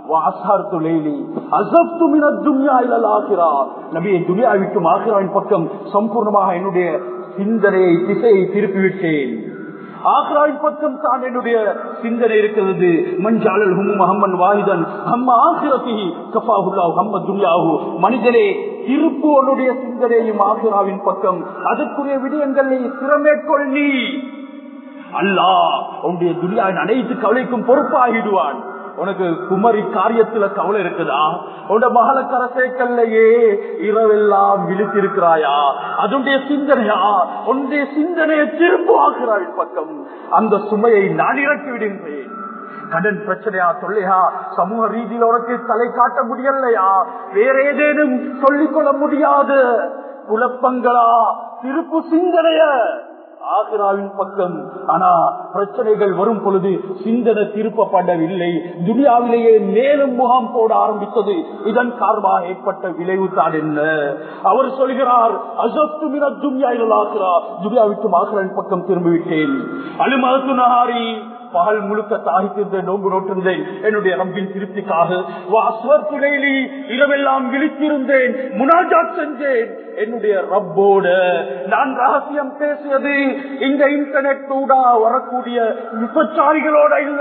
பக்கம் சம்பூர்ணமாக என்னுடைய சிந்தனையை திசையை திருப்பிவிட்டேன் ஆக்ராவின் பக்கம் தான் என்னுடைய சிந்தனை இருக்கிறது மஞ்சாளல் ஹும் முகம்மன் வாஹிதன் ஹம்ம ஆசிரதி கஃபாஹுல்லாஹு ஹம்ம துன்யாஹு மனிதனே திருப்பு உன்னுடைய சிந்தனையும் ஆசிராவின் பக்கம் அதற்குரிய விடயங்களை திறமேற்கொள் நீ அல்லாஹ் உன்னுடைய துனியாவின் அனைத்து கவலைக்கும் பொறுப்பாகிடுவான் உனக்கு குமரி காரியத்துல கவலை இருக்குதா உன்னோட மகள கரசேக்கல்லையே இரவெல்லாம் விழித்திருக்கிறாயா அதனுடைய சிந்தனையா உன்னுடைய சிந்தனையை திருப்புவாக்குறாள் பக்கம் அந்த சுமையை நான் இறக்கி விடுகின்றேன் கடன் பிரச்சனையா சொல்லையா சமூக ரீதியில் உனக்கு தலை காட்ட முடியலையா வேற ஏதேனும் சொல்லிக்கொள்ள முடியாத குழப்பங்களா திருப்பு சிந்தனைய ஆசிராவின் பக்கம் ஆனா பிரச்சனைகள் வரும் பொழுது சிந்தனை திருப்பப்படவில்லை துனியாவிலேயே மேலும் முகாம் போட ஆரம்பித்தது இதன் காரணமாக ஏற்பட்ட விளைவு தான் என்ன அவர் சொல்கிறார் அசத்து மின துன்யா ஆசிரா துனியாவிற்கு ஆசிராவின் பக்கம் திரும்பிவிட்டேன் அலுமது நகாரி பகல் முழுக்க தாகித்திருந்த நோன்பு நோட்டிருந்தேன் என்னுடைய ரப்பின் திருப்திக்காக துணைலி இரவெல்லாம் விழித்திருந்தேன் முனாஜாத் செஞ்சேன் என்னுடைய ரப்போட நான் ரகசியம் பேசியது இந்த இன்டர்நெட் கூட வரக்கூடிய விபச்சாரிகளோட இல்ல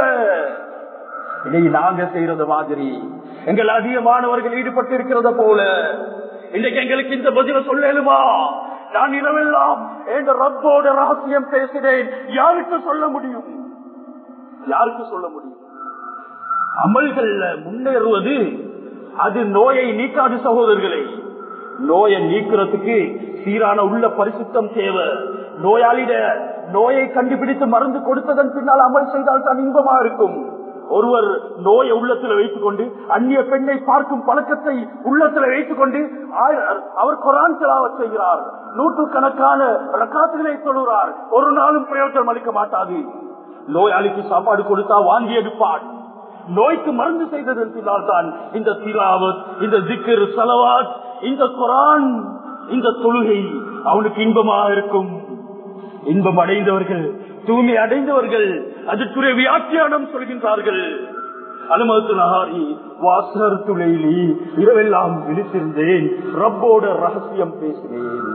இதை நாங்க செய்யறது மாதிரி எங்கள் அதிகமானவர்கள் ஈடுபட்டு இருக்கிறத போல இன்னைக்கு எங்களுக்கு இந்த பதில சொல்லலுமா நான் இரவெல்லாம் என் ரப்போட ரகசியம் பேசினேன் யாருக்கு சொல்ல முடியும் யாருக்கு சொல்ல முடியும் அமல்கள்ல முன்னேறுவது அது நோயை நீக்காது சகோதரர்களே நோயை நீக்கிறதுக்கு சீரான உள்ள பரிசுத்தம் தேவை நோயாளிட நோயை கண்டுபிடித்து மருந்து கொடுத்ததன் பின்னால் அமல் செய்தால் தான் இன்பமா இருக்கும் ஒருவர் நோயை உள்ளத்துல வைத்துக் கொண்டு அந்நிய பெண்ணை பார்க்கும் பழக்கத்தை உள்ளத்துல வைத்துக் கொண்டு அவர் கொரான் செலாவ செய்கிறார் நூற்று கணக்கான ரக்காத்துகளை சொல்கிறார் ஒரு நாளும் பிரயோஜனம் அளிக்க மாட்டாது நோயாளிக்கு சாப்பாடு கொடுத்தா வாங்கி எடுப்பான் நோய்க்கு மருந்து செய்ததன் பின்னால் தான் இந்த திராவத் இந்த திக்கர் சலவாத் இந்த குரான் இந்த தொழுகை அவனுக்கு இன்பமாக இருக்கும் இன்பம் அடைந்தவர்கள் தூய்மை அடைந்தவர்கள் அதற்குரிய வியாக்கியானம் சொல்கின்றார்கள் அனுமத்து நகாரி வாசர் துளைலி இரவெல்லாம் விழித்திருந்தேன் ரப்போட ரகசியம் பேசினேன்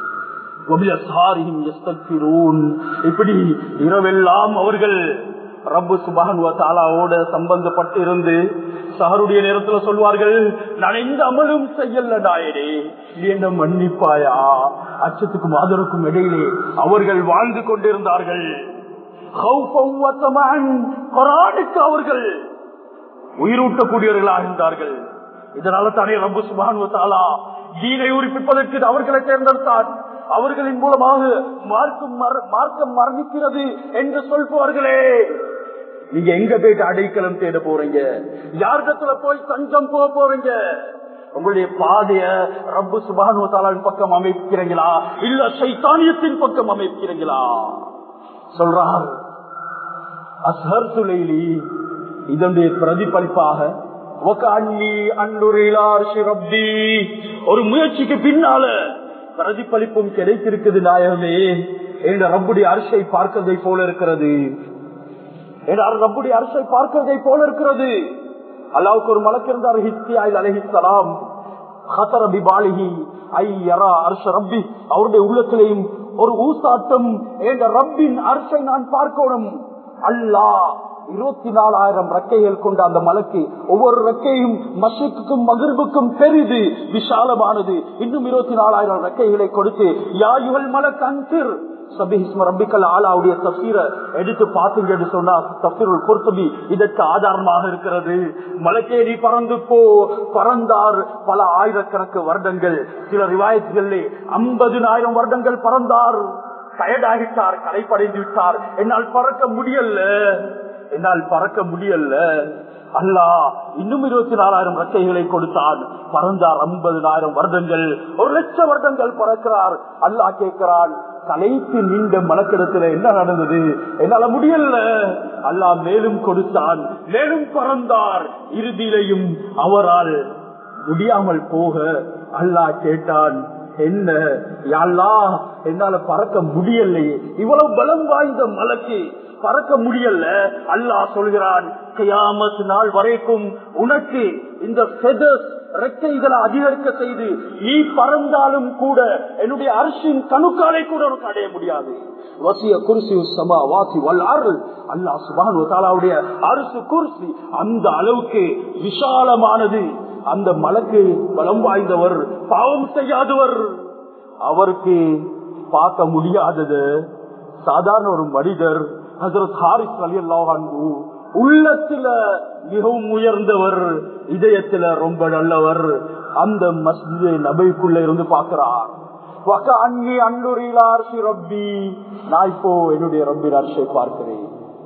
இப்படி இரவெல்லாம் அவர்கள் ரப்பு சுபான் தாலாவோட சம்பந்தப்பட்டு இருந்து சஹருடைய நேரத்துல சொல்வார்கள் நான் எந்த அமலும் செய்யல நாயனே நீ என்ன மன்னிப்பாயா அச்சத்துக்கும் ஆதரவுக்கும் இடையிலே அவர்கள் வாழ்ந்து கொண்டிருந்தார்கள் கொரானுக்கு அவர்கள் உயிரூட்டக்கூடியவர்களாக இருந்தார்கள் இதனால தானே ரப்பு சுபான் தாலா தீனை உரிப்பிப்பதற்கு அவர்களை தேர்ந்தெடுத்தார் அவர்களின் மூலமாக மார்க்கம் மார்க்கம் மரணிக்கிறது என்று சொல்பவர்களே நீங்க எங்க போயிட்டு அடைக்கலம் தேட போறீங்க யாரிடத்துல போய் தஞ்சம் போக போறீங்க உங்களுடைய பாதைய ரப்பு சுபானுவத்தாலின் பக்கம் அமைக்கிறீங்களா இல்ல சைத்தானியத்தின் பக்கம் அமைக்கிறீங்களா சொல்றார் அசர் சுலைலி இதனுடைய பிரதிபலிப்பாக ஒரு முயற்சிக்கு பின்னால பிரதிபலிப்பும் கிடைத்திருக்குது நாயகமே என்ற ரப்புடைய அரசை பார்க்கறதை போல இருக்கிறது ரப்புடைய அரசை பார்க்கறதை போல இருக்கிறது அல்லாவுக்கு ஒரு மலக்கு இருந்தார் ஹிஸ்தியாயில் அலஹிசலாம் அவருடைய உள்ளத்திலையும் ஒரு ஊசாட்டம் என்ற ரப்பின் அரசை நான் பார்க்கணும் அல்லாஹ் இருபத்தி நாலாயிரம் ரெக்கைகள் கொண்ட அந்த மலைக்கு ஒவ்வொரு ரெக்கையும் மஷிக்கும் மகிழ்வுக்கும் பெரிது விசாலமானது இன்னும் இருபத்தி நாலாயிரம் ரெக்கைகளை கொடுத்து யாயுகள் மலக் அன்சிர் எடுத்து பார்த்தீங்கன்னு சொன்னா தப்சீருள் பொருத்தபி இதற்கு ஆதாரமாக இருக்கிறது மலைக்கேறி பறந்து போ பறந்தார் பல ஆயிரக்கணக்கு வருடங்கள் சில ரிவாயத்துகளிலே ஐம்பதுனாயிரம் வருடங்கள் பறந்தார் டயர்டாகிட்டார் களைப்படைந்து விட்டார் என்னால் பறக்க முடியல என்னால் பறக்க முடியல அல்லா இன்னும் இருபத்தி நாலாயிரம் ரக்கைகளை கொடுத்தான் பறந்தார் ஐம்பதுனாயிரம் வருடங்கள் ஒரு லட்சம் வருடங்கள் பறக்கிறார் அல்லா கேட்கிறான் கலைத்து நீண்ட மனக்கிடத்துல என்ன நடந்தது என்னால முடியல அல்லா மேலும் கொடுத்தான் மேலும் பறந்தார் இறுதியிலையும் அவரால் முடியாமல் போக அல்லாஹ் கேட்டான் என்ன யாழ்லா என்னால பறக்க முடியலையே இவ்வளவு பலம் வாய்ந்த மலைக்கு பறக்க முடியல அல்லாஹ் சொல்கிறான் கியாமத் நாள் வரைக்கும் உனக்கு இந்த feathers, ரெக்கைகளை அதிகரிக்க செய்து நீ பறந்தாலும் கூட என்னுடைய அரசின் கணுக்காலை கூட உனக்கு அடைய முடியாது வசிய குருசி சமா வாசி வல்லார்கள் அல்லாஹ் சுபான் தாலாவுடைய அரசு குருசி அந்த அளவுக்கு விசாலமானது அந்த மலக்கு பலம் வாய்ந்தவர் பாவம் செய்யாதவர் அவருக்கு பார்க்க முடியாதது சாதாரண ஒரு மனிதர் ஹசரத் ஹாரிஸ் அலி அல்லாஹு உள்ளத்துல மிகவும் உயர்ந்தவர் இதயத்துல ரொம்ப நல்லவர் அந்த மஸ்ஜிதை நபைக்குள்ள இருந்து பார்க்கிறார் அன்னி அன்னுரிலார் ரப்பி நான் இப்போ என்னுடைய ரப்பின் அரசை பார்க்கிறேன்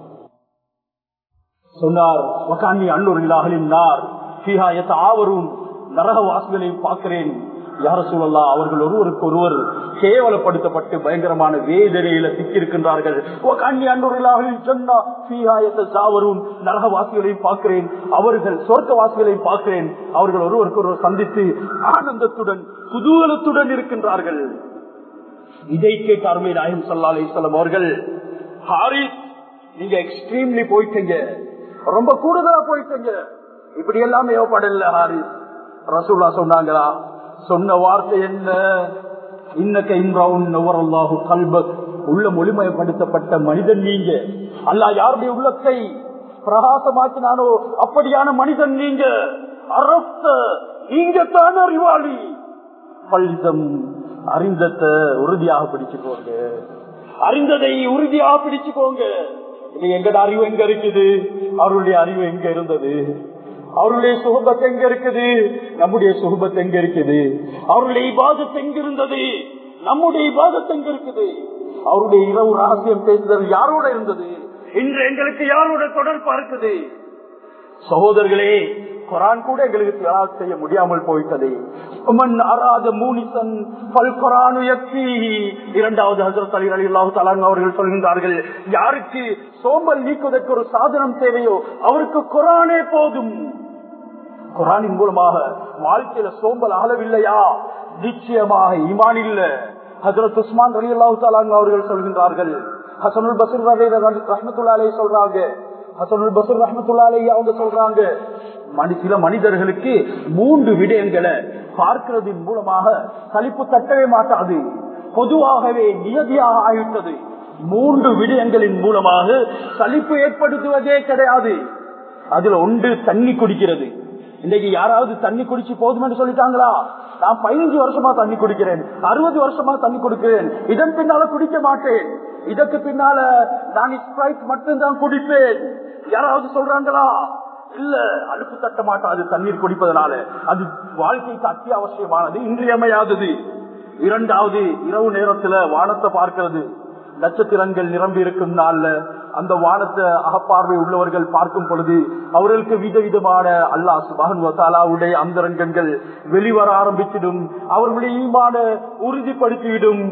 சொன்னார் வகான்னி அன்னுரிலாகலின் நார் ஆவரும் நரகவாசிகளை பார்க்கிறேன் யார சூழல்லா அவர்கள் ஒருவருக்கு ஒருவர் கேவலப்படுத்தப்பட்டு பயங்கரமான வேதனையில சிக்கியிருக்கின்றார்கள் நரகவாசிகளையும் பார்க்கிறேன் அவர்கள் சொர்க்கவாசிகளையும் பார்க்கிறேன் அவர்கள் ஒருவருக்கு ஒருவர் சந்தித்து ஆனந்தத்துடன் குதூகலத்துடன் இருக்கின்றார்கள் இதை கேட்ட அருமை நாயம் சல்லா அலிஸ்லாம் அவர்கள் ஹாரிஸ் நீங்க எக்ஸ்ட்ரீம்லி போயிட்டீங்க ரொம்ப கூடுதலா போயிட்டீங்க இப்படி எல்லாம் ஏவப்படல ஹாரிஸ் ரசூல்லா சொன்னாங்களா சொன்ன வார்த்தை என்ன இன்னக்க இம்ராவுன் நவரல்லாஹு கல்பக் உள்ள மொழிமயப்படுத்தப்பட்ட மனிதன் நீங்க அல்லா யாருடைய உள்ளத்தை பிரகாசமாக்கினானோ அப்படியான மனிதன் நீங்க அரச நீங்க தான் அறிவாளி பல்தம் அறிந்தத்தை உறுதியாக பிடிச்சுக்கோங்க அறிந்ததை உறுதியாக பிடிச்சுக்கோங்க எங்கட அறிவு எங்க இருக்குது அவருடைய அறிவு எங்க இருந்தது அவருடைய சுகபத் எங்க இருக்குது நம்முடைய சுகபத் எங்க இருக்குது அவருடைய இபாதத் எங்க இருந்தது நம்முடைய இபாதத் எங்க இருக்குது அவருடைய இரவு ரகசியம் பேசுதல் யாரோட இருந்தது இன்று எங்களுக்கு யாரோட தொடர்பா இருக்குது சகோதரர்களே குரான் கூட எங்களுக்கு தியாகம் செய்ய முடியாமல் போயிட்டது இரண்டாவது ஹசரத் அலி அலி அல்லாஹு அவர்கள் சொல்கின்றார்கள் யாருக்கு சோம்பல் நீக்குவதற்கு ஒரு சாதனம் தேவையோ அவருக்கு குரானே போதும் குரானின் மூலமாக வாழ்க்கையில சோம்பல் ஆளவில்லையா நிச்சயமாக ஈமான் இல்ல ஹசரத் உஸ்மான் அலி அல்லாஹு அவர்கள் சொல்கின்றார்கள் ஹசனுல் பசீர் ரஹமத்துல்லாலே சொல்றாங்க ஹசனுல் பசீர் ரஹமத்துல்லாலே அவங்க சொல்றாங்க மனி சில மனிதர்களுக்கு மூன்று விடயங்களை பார்க்கிறதின் மூலமாக சலிப்பு தட்டவே மாட்டாது பொதுவாகவே நியதியாக ஆகிவிட்டது மூன்று விடயங்களின் மூலமாக சலிப்பு ஏற்படுத்துவதே கிடையாது அதுல ஒன்று தண்ணி குடிக்கிறது இன்னைக்கு யாராவது தண்ணி குடிச்சு போதும் சொல்லிட்டாங்களா நான் பதினஞ்சு வருஷமா தண்ணி குடிக்கிறேன் அறுபது வருஷமா தண்ணி குடிக்கிறேன் இதன் பின்னால குடிக்க மாட்டேன் இதற்கு பின்னால நான் ஸ்ப்ரைட் மட்டும்தான் குடிப்பேன் யாராவது சொல்றாங்களா இல்ல அழுப்பு தட்ட மாட்டாது தண்ணீர் குடிப்பதனால அது வாழ்க்கைக்கு அத்தியாவசியமானது இன்றியமையாதது இரண்டாவது இரவு நேரத்துல வானத்தை பார்க்கிறது நட்சத்திரங்கள் நிரம்பி இருக்கும் நாள்ல அந்த வானத்தை அகப்பார்வை உள்ளவர்கள் பார்க்கும் பொழுது அவர்களுக்கு விதவிதமான அல்லா சுபானுடைய அந்தரங்கங்கள் வெளிவர ஆரம்பிச்சிடும் அவர்களுடைய ஈமான உறுதிப்படுத்திவிடும்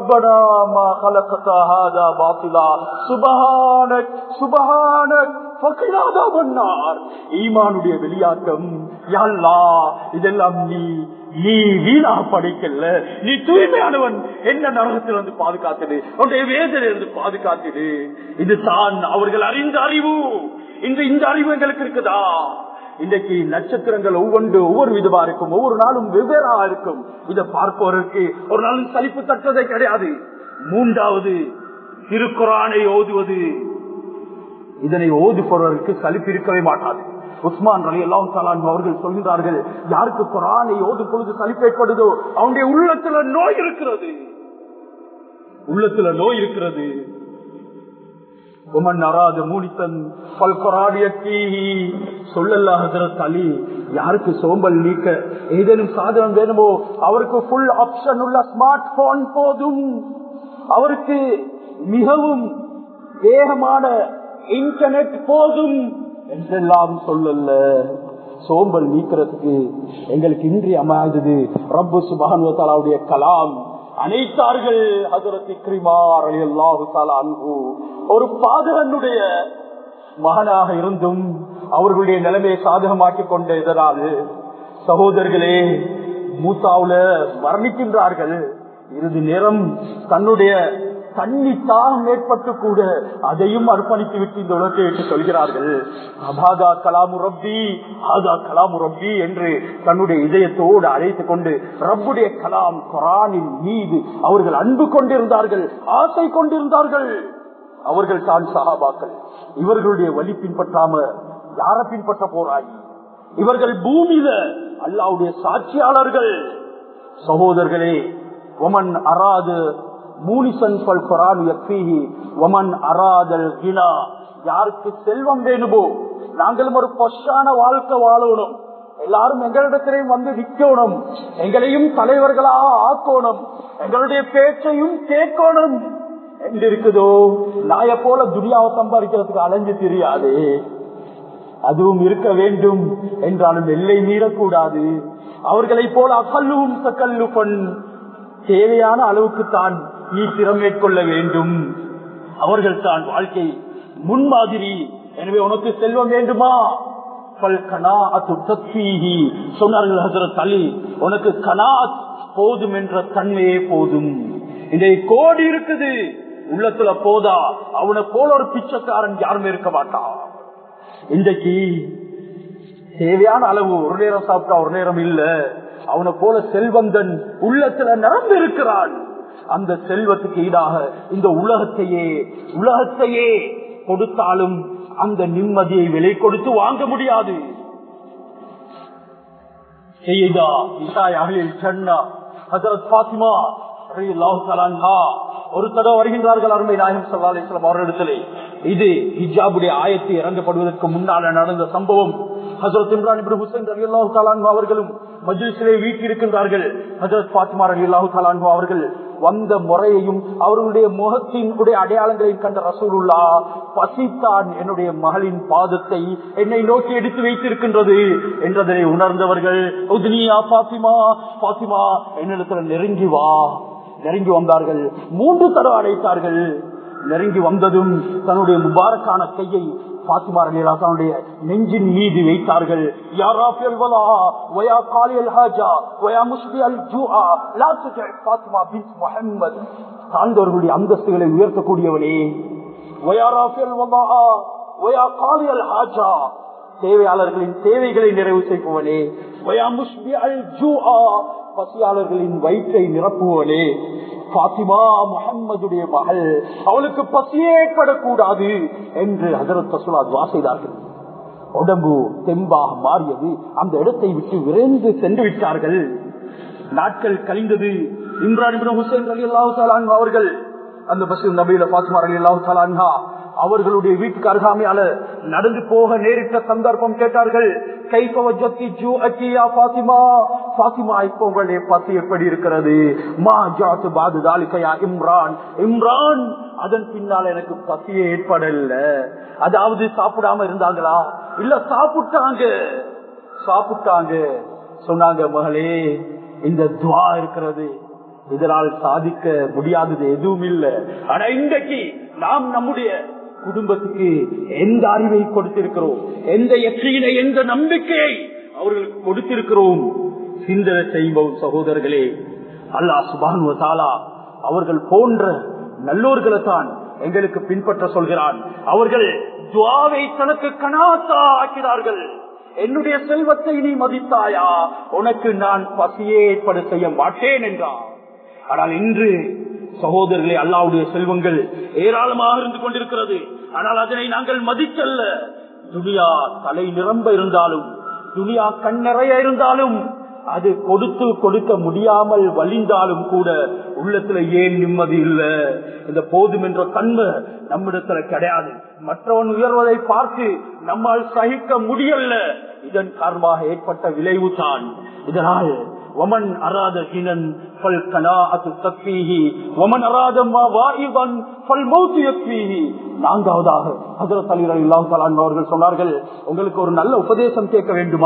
ஈமானுடைய வெளியாக்கம் யாழ்லா இதெல்லாம் நீ நீ வீணாக படைக்கல நீ தூய்மையானவன் என்ன நரகத்தில் வந்து பாதுகாத்தது உன்னுடைய வேதனை இருந்து பாதுகாத்தது இது தான் அவர்கள் அறிந்த அறிவு இன்று இந்த அறிவு எங்களுக்கு இருக்குதா இன்றைக்கு நட்சத்திரங்கள் ஒவ்வொன்று ஒவ்வொரு விதமா இருக்கும் ஒவ்வொரு நாளும் வெவ்வேறா இருக்கும் இதை பார்ப்பவருக்கு ஒரு நாளும் சலிப்பு தட்டதே கிடையாது மூன்றாவது திருக்குறானை ஓதுவது இதனை ஓதுபவருக்கு சலிப்பு இருக்கவே மாட்டாது உஸ்மான் அலி அல்லாம் அவர்கள் சொல்கிறார்கள் யாருக்கு குரானை ஓதும் பொழுது சலிப்பேற்படுதோ அவனுடைய உள்ளத்துல நோய் இருக்கிறது உள்ளத்துல நோய் இருக்கிறது உமன் அராத மூனித்தன் பல் சொல்லல்லா ஹசரத் அலி யாருக்கு சோம்பல் நீக்க ஏதேனும் சாதனம் வேணுமோ அவருக்கு ஃபுல் ஆப்ஷன் உள்ள ஸ்மார்ட் போன் போதும் அவருக்கு மிகவும் வேகமான இன்டர்நெட் போதும் என்றெல்லாம் சொல்லல சோம்பல் நீக்கிறதுக்கு எங்களுக்கு இன்றி அமைந்தது ரப்பு சுபானுவத்தாலாவுடைய கலாம் அனைத்தார்கள் ஒரு பாதகனுடைய மகனாக இருந்தும் அவர்களுடைய நிலைமையை சாதகமாக்கி கொண்ட இதனால் சகோதரர்களே மூசாவுல மரணிக்கின்றார்கள் இறுதி நேரம் தன்னுடைய தண்ணி தாகம் ஏற்பட்டு கூட அதையும் அர்ப்பணித்து விட்டு இந்த உலகத்தை விட்டு சொல்கிறார்கள் அபாதா கலாமு ரப்பி ஆதா கலாமு ரப்பி என்று தன்னுடைய இதயத்தோடு அழைத்துக் கொண்டு ரப்புடைய கலாம் குரானின் மீது அவர்கள் அன்பு கொண்டிருந்தார்கள் ஆசை கொண்டிருந்தார்கள் அவர்கள் தான் சகாபாக்கள் இவர்களுடைய வழி பின்பற்றாம யார பின்பற்ற போறாய் இவர்கள் பூமியில அல்லாவுடைய சாட்சியாளர்கள் சகோதரர்களே ஒமன் அராது மூனிசன் பல் குரான் யக்ஃபீஹி ஒமன் அராதல் கினா யாருக்கு செல்வம் வேணுமோ நாங்களும் ஒரு பொஷான வாழ்க்கை வாழணும் எல்லாரும் எங்களிடத்திலையும் வந்து நிக்கணும் எங்களையும் தலைவர்களாக ஆக்கணும் எங்களுடைய பேச்சையும் கேட்கணும் எங்க இருக்குதோ நாய போல துனியாவை சம்பாதிக்கிறதுக்கு அலைஞ்சு தெரியாது அதுவும் இருக்க வேண்டும் என்றாலும் எல்லை மீறக்கூடாது அவர்களை போல அகல்லும் சக்கல்லுபன் தேவையான அளவுக்கு தான் நீ திறம் மேற்கொள்ள வேண்டும் அவர்கள் தான் வாழ்க்கை முன்மாதிரி எனவே உனக்கு செல்வம் வேண்டுமா சொன்னார்கள் ஹசரத் அலி உனக்கு கனாத் போதும் என்ற தன்மையே போதும் இதை கோடி இருக்குது உள்ளத்துல போதா அவனை போல ஒரு பிச்சைக்காரன் யாருமே இருக்க மாட்டான் இன்றைக்கு தேவையான அளவு ஒரு நேரம் சாப்பிட்டா ஒரு நேரம் இல்ல அவனை போல செல்வந்தன் உள்ளத்துல நிரம்பி இருக்கிறான் அந்த செல்வத்துக்கு ஈடாக இந்த உலகத்தையே உலகத்தையே கொடுத்தாலும் அந்த நிம்மதியை விலை கொடுத்து வாங்க முடியாது செய்தா இசாய் அகலில் சன்னா ஹசரத் பாத்திமா ஒரு தடவை வருகின்றார்கள் அருமை நாயகம் சல்லா அலிஸ்லாம் அவர்களிடத்திலே இது ஹிஜாபுடைய ஆயத்தை இறங்கப்படுவதற்கு முன்னால நடந்த சம்பவம் ஹசரத் இம்ரான் இப்ரு ஹுசைன் அலி அல்லாஹு தாலான்கோ அவர்களும் மஜ்லிஸிலே வீட்டிருக்கின்றார்கள் ஹசரத் பாத்திமா அலி அல்லாஹு தாலான்கோ அவர்கள் வந்த முறையையும் அவர்களுடைய முகத்தின் உடைய அடையாளங்களையும் கண்ட ரசூலுல்லா பசித்தான் என்னுடைய மகளின் பாதத்தை என்னை நோக்கி எடுத்து வைத்திருக்கின்றது என்றதனை உணர்ந்தவர்கள் உத்னியா பாத்திமா பாத்திமா என்னிடத்துல நெருங்கி வா நெருங்கி வந்தார்கள் மூன்று தடவை அழைத்தார்கள் நெருங்கி வந்ததும் தன்னுடைய முபாரக்கான கையை பாத்திமா ரலியல்லாஹுடைய நெஞ்சின் மீது வைத்தார்கள் யா ராஃபியல் வலா வயா காலியல் ஹாஜா வயா முஸ்பி அல் ஜூஆ லா துஜி பாத்திமா பின்த் முஹம்மத் சார்ந்தவர்களுடைய அந்தஸ்துகளை உயர்த்தக்கூடியவனே வயா ராஃபியல் வலா வயா காலியல் ஹாஜா தேவையாளர்களின் தேவைகளை நிறைவு செய்பவனே வயா முஸ்பி அல் ஜூஆ பசியாளர்களின் வயிற்றை நிரப்புவனே பாத்திமா முகம்மதுடைய மகள் அவளுக்கு பசியே ஏற்படக்கூடாது என்று ஹசரத் ரசூலா துவா செய்தார்கள் உடம்பு தெம்பாக மாறியது அந்த இடத்தை விட்டு விரைந்து சென்று விட்டார்கள் நாட்கள் கழிந்தது இம்ரான் ஹுசைன் அலி அல்லாஹு அவர்கள் அந்த பஸ் நபியில பாத்திமா அலி அல்லாஹு அவர்களுடைய வீட்டுக்கு அருகாமையால நடந்து போக நேரிட்ட சந்தர்ப்பம் கேட்டார்கள் பாத்திமா இப்போ உங்களுடைய பசி எப்படி இருக்கிறது மா ஜாத்து பாது தாலிகையா இம்ரான் இம்ரான் அதன் பின்னால் எனக்கு பசியே ஏற்படல அதாவது சாப்பிடாம இருந்தாங்களா இல்ல சாப்பிட்டாங்க சாப்பிட்டாங்க சொன்னாங்க மகளே இந்த துவா இருக்கிறது இதனால் சாதிக்க முடியாதது எதுவும் இல்லை ஆனா இன்றைக்கு நாம் நம்முடைய குடும்பத்துக்கு எந்த அறிவை கொடுத்திருக்கிறோம் எந்த எச்சையினை எந்த நம்பிக்கையை அவர்களுக்கு கொடுத்திருக்கிறோம் சிந்தனை செய்வோம் சகோதரர்களே அல்லா சுபானுவசாலா அவர்கள் போன்ற நல்லோர்களை தான் எங்களுக்கு பின்பற்ற சொல்கிறான் அவர்கள் துவாவை தனக்கு கனாத்தா ஆக்கிறார்கள் என்னுடைய செல்வத்தை நீ மதித்தாயா உனக்கு நான் பசியே ஏற்பட செய்ய மாட்டேன் என்றான் ஆனால் இன்று சகோதரர்களே அல்லாவுடைய செல்வங்கள் ஏராளமாக இருந்து கொண்டிருக்கிறது ஆனால் அதனை நாங்கள் மதிக்கல்ல துனியா தலை நிரம்ப இருந்தாலும் துனியா கண் நிறைய இருந்தாலும் அது கொடுத்து கொடுக்க முடியாமல் வலிந்தாலும் கூட உள்ளத்துல ஏன் நிம்மதி இல்ல இந்த போதும் என்ற தன்மை நம்மிடத்துல கிடையாது மற்றவன் உயர்வதை பார்த்து நம்மால் சகிக்க முடியல இதன் காரணமாக ஏற்பட்ட விளைவு தான் இதனால் ومن أراد غنى فالقناعة تكفيه ومن أراد واعظا فالموت يكفيه நான்காவதாக ஹசரத் அலி அல்லாஹ் அவர்கள் சொன்னார்கள் உங்களுக்கு ஒரு நல்ல உபதேசம் கேட்க வேண்டுமா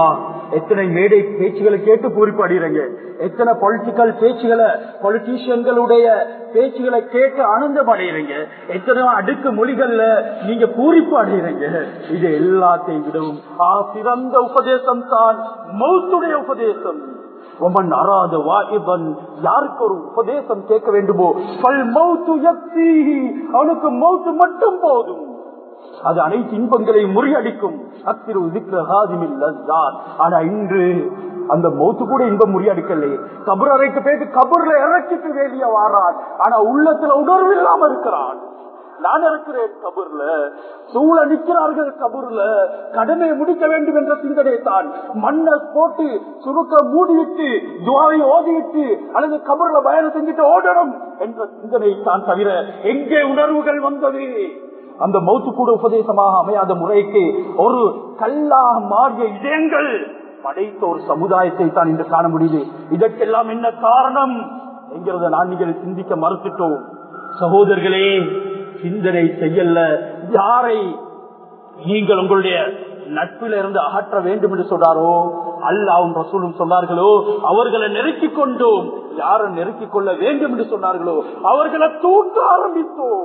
எத்தனை மேடை பேச்சுகளை கேட்டு பூரிப்பு அடைகிறீங்க எத்தனை பொலிட்டிக்கல் பேச்சுகளை பொலிட்டீஷியன்களுடைய பேச்சுகளை கேட்டு ஆனந்தம் அடைகிறீங்க எத்தனை அடுக்கு மொழிகள்ல நீங்க பூரிப்பு அடைகிறீங்க இது எல்லாத்தையும் விடவும் ஆ சிறந்த உபதேசம் தான் மௌத்துடைய உபதேசம் ஒமன் அராத வாயிபன் யாருக்கு ஒரு உபதேசம் கேட்க வேண்டுமோ பல் மௌத்து யக்தீஹி. அவனுக்கு மௌத்து மட்டும் போதும் அது அனைத்து இன்பங்களையும் முறியடிக்கும் அத்திரு ஹாதிமில் லஸ்ஸாத். ஆனா இன்று அந்த மௌத்து கூட இன்பம் முறியடிக்கலையே கபர் அறைக்கு போயிட்டு கபர்ல இறக்கிட்டு வெளியே வாரான் ஆனா உள்ளத்துல உணர்வு இல்லாம இருக்கிறான் நான் இருக்கிறேன் கபூர்ல சூழ நிற்கிறார்கள் கபூர்ல கடமையை முடிக்க வேண்டும் என்ற சிந்தனை தான் மண்ணை போட்டு சுருக்க மூடிவிட்டு துவாவை ஓதிவிட்டு அல்லது கபூர்ல பயணம் செஞ்சுட்டு ஓடணும் என்ற சிந்தனை தான் தவிர எங்கே உணர்வுகள் வந்தது அந்த மௌத்து கூட உபதேசமாக அமையாத முறைக்கு ஒரு கல்லாக மாறிய இதயங்கள் படைத்த ஒரு சமுதாயத்தை தான் இன்று காண முடியுது இதற்கெல்லாம் என்ன காரணம் என்கிறத நான் நீங்கள் சிந்திக்க மறுத்துட்டோம் சகோதரர்களே சிந்தனை செய்யல யாரை நீங்கள் உங்களுடைய நட்பில இருந்து அகற்ற வேண்டும் என்று சொல்றாரோ அல்லாவும் ரசூலும் சொன்னார்களோ அவர்களை நெருக்கிக் கொண்டோம் யாரை நெருக்கிக் கொள்ள வேண்டும் என்று சொன்னார்களோ அவர்களை தூக்க ஆரம்பித்தோம்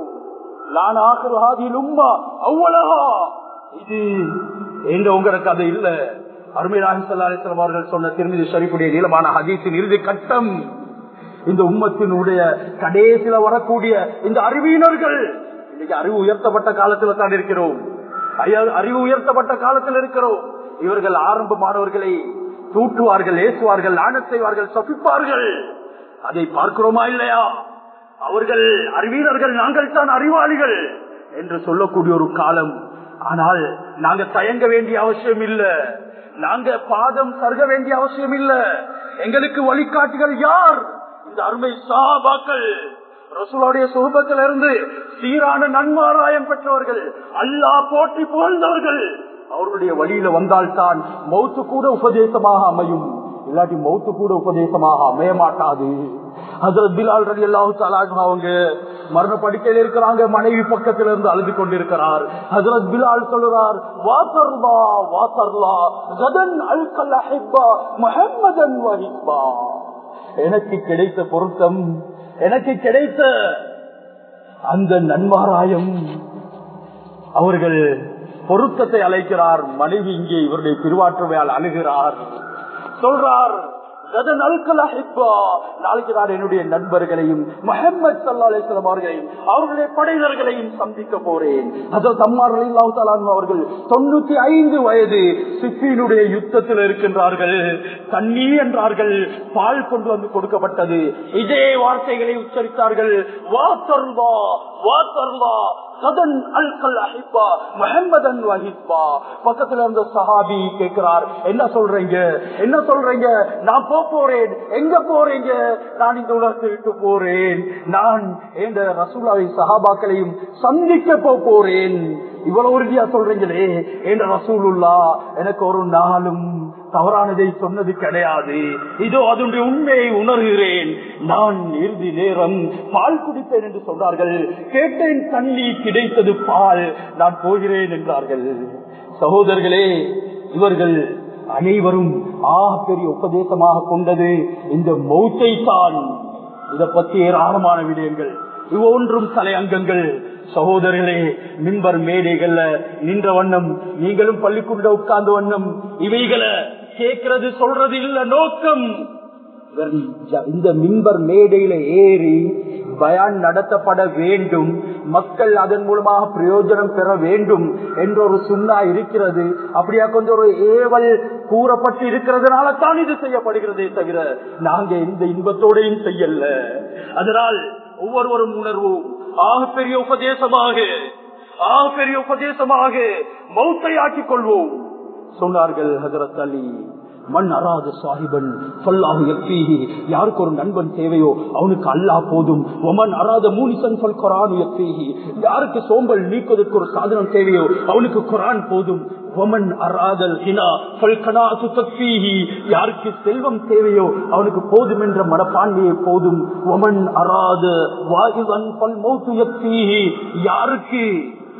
லானாகில் உம்மா அவ்வளவா இது எங்க உங்களுக்கு அது இல்ல அருமையாக சல்லாஸ்லாம் அவர்கள் சொன்ன திருமதி ஷரீஃபுடைய நீளமான ஹதீஸின் இறுதி கட்டம் இந்த உம்மத்தினுடைய கடைசியில வரக்கூடிய இந்த அறிவியினர்கள் இன்னைக்கு அறிவு உயர்த்தப்பட்ட காலத்துல தான் இருக்கிறோம் ஐயா- அறிவு உயர்த்தப்பட்ட காலத்தில் இருக்கிறோம் இவர்கள் ஆரம்ப மாணவர்களை தூட்டுவார்கள் ஏசுவார்கள் லானத் செய்வார்கள் சபிப்பார்கள் அதை பார்க்கிறோமா இல்லையா அவர்கள் அறிவியலர்கள் நாங்கள் தான் அறிவாளிகள் என்று சொல்லக்கூடிய ஒரு காலம் ஆனால் நாங்க தயங்க வேண்டிய அவசியம் இல்ல நாங்க பாதம் சருக வேண்டிய அவசியம் இல்ல எங்களுக்கு வழிகாட்டிகள் யார் இந்த அருமை சாபாக்கள் ரசூலுடைய சுகபத்தில் இருந்து சீரான நன்மாராயம் பெற்றவர்கள் அல்லாஹ் போற்றி புகழ்ந்தவர்கள் அவர்களுடைய வழியில வந்தால்தான் மௌத்து கூட உபதேசமாக அமையும் இல்லாட்டி மௌத்து கூட உபதேசமாக அமைய மாட்டாது ஹசரத் பிலால் ரலி அல்லாஹு அவங்க மரண படுக்கையில் இருக்கிறாங்க மனைவி பக்கத்துல இருந்து அழுது கொண்டிருக்கிறார் ஹசரத் பிலால் சொல்லுறார் வாசர்லா வாசர்லா கதன் அல்கல் அஹிப்பா முஹம்மதன் வஹிப்பா எனக்கு கிடைத்த பொருத்தம் எனக்கு கிடைத்த அந்த நன்மாராயம் அவர்கள் பொருத்தத்தை அழைக்கிறார் மனைவி இங்கே இவருடைய திருவாற்றுமையால் அணுகிறார் சொல்றார் கதன் அல்கல் அஹிப்பா. நாளைக்கு நான் என்னுடைய நண்பர்களையும் முஹம்மது சல்லா அலிஸ்லாம் அவர்களையும் அவர்களுடைய படையினர்களையும் சந்திக்க போறேன் அதற்கு அம்மார் அலில்லாஹு தஆலா அவர்கள் தொண்ணூத்தி ஐந்து வயது சிப்பினுடைய யுத்தத்தில் இருக்கின்றார்கள் தண்ணீர் என்றார்கள் பால் கொண்டு வந்து கொடுக்கப்பட்டது இதே வார்த்தைகளை உச்சரித்தார்கள் வா தர்வா வா தர்வா கதன் அல்கல் அஹிப்பா முஹம்மதன் வஹிப்பா பக்கத்துல இருந்த சஹாபி கேட்கிறார் என்ன சொல்றீங்க என்ன சொல்றீங்க நான் போக போறேன் எங்க போறீங்க நான் இந்த உலகத்தை விட்டு போறேன் நான் இந்த ரசூலாவை சஹாபாக்களையும் சந்திக்க போக போறேன் இவ்வளவு உறுதியா சொல்றீங்களே என்ற ரசூலுல்லா எனக்கு ஒரு நாளும் தவறானதை சொன்னது கிடையாது இதோ அதனுடைய உண்மையை உணர்கிறேன் நான் இறுதி நேரம் பால் குடிப்பேன் என்று சொன்னார்கள் கேட்டேன் தண்ணீர் கிடைத்தது பால் நான் போகிறேன் என்றார்கள் சகோதரர்களே இவர்கள் அனைவரும் ஆக பெரிய உபதேசமாக கொண்டது இந்த மௌத்தை தான் இதை பற்றி ஏராளமான விடயங்கள் இவ்வொன்றும் தலை அங்கங்கள் சகோதரர்களே மின்பர் மேடைகள்ல நின்ற வண்ணம் நீங்களும் பள்ளிக்குண்ட உட்கார்ந்த வண்ணம் இவைகளை கேட்கறது சொல்றது இல்ல நோக்கம் இந்த மின்பர் மேடையில ஏறி பயான் நடத்தப்பட வேண்டும் மக்கள் அதன் மூலமாக பிரயோஜனம் பெற வேண்டும் என்ற ஒரு சுண்ணா இருக்கிறது அப்படியா கொஞ்சம் ஒரு ஏவல் கூறப்பட்டு இருக்கிறதுனால தான் இது செய்யப்படுகிறதே தவிர நாங்க எந்த இன்பத்தோடையும் செய்யல அதனால் ஒவ்வொருவரும் உணர்வோம் ஆக பெரிய உபதேசமாக ஆக பெரிய உபதேசமாக மௌத்தை ஆக்கிக் கொள்வோம் சொன்னார்கள் ஹசரத் அலி மண் அராத சாஹிபன் சொல்லாஹு எப்பீஹி யாருக்கு ஒரு நண்பன் தேவையோ அவனுக்கு அல்லாஹ் போதும் ஒமன் அராத மூனிசன் சொல் குரான் எப்பீஹி யாருக்கு சோம்பல் நீக்குவதற்கு ஒரு சாதனம் தேவையோ அவனுக்கு குரான் போதும் ஒமன் அராதல் ஹினா சொல் கனா சுத்தீஹி யாருக்கு செல்வம் தேவையோ அவனுக்கு போதும் என்ற மனப்பான்மையை போதும் ஒமன் அராத வாயுவன் பல் மௌத்து எப்பீஹி யாருக்கு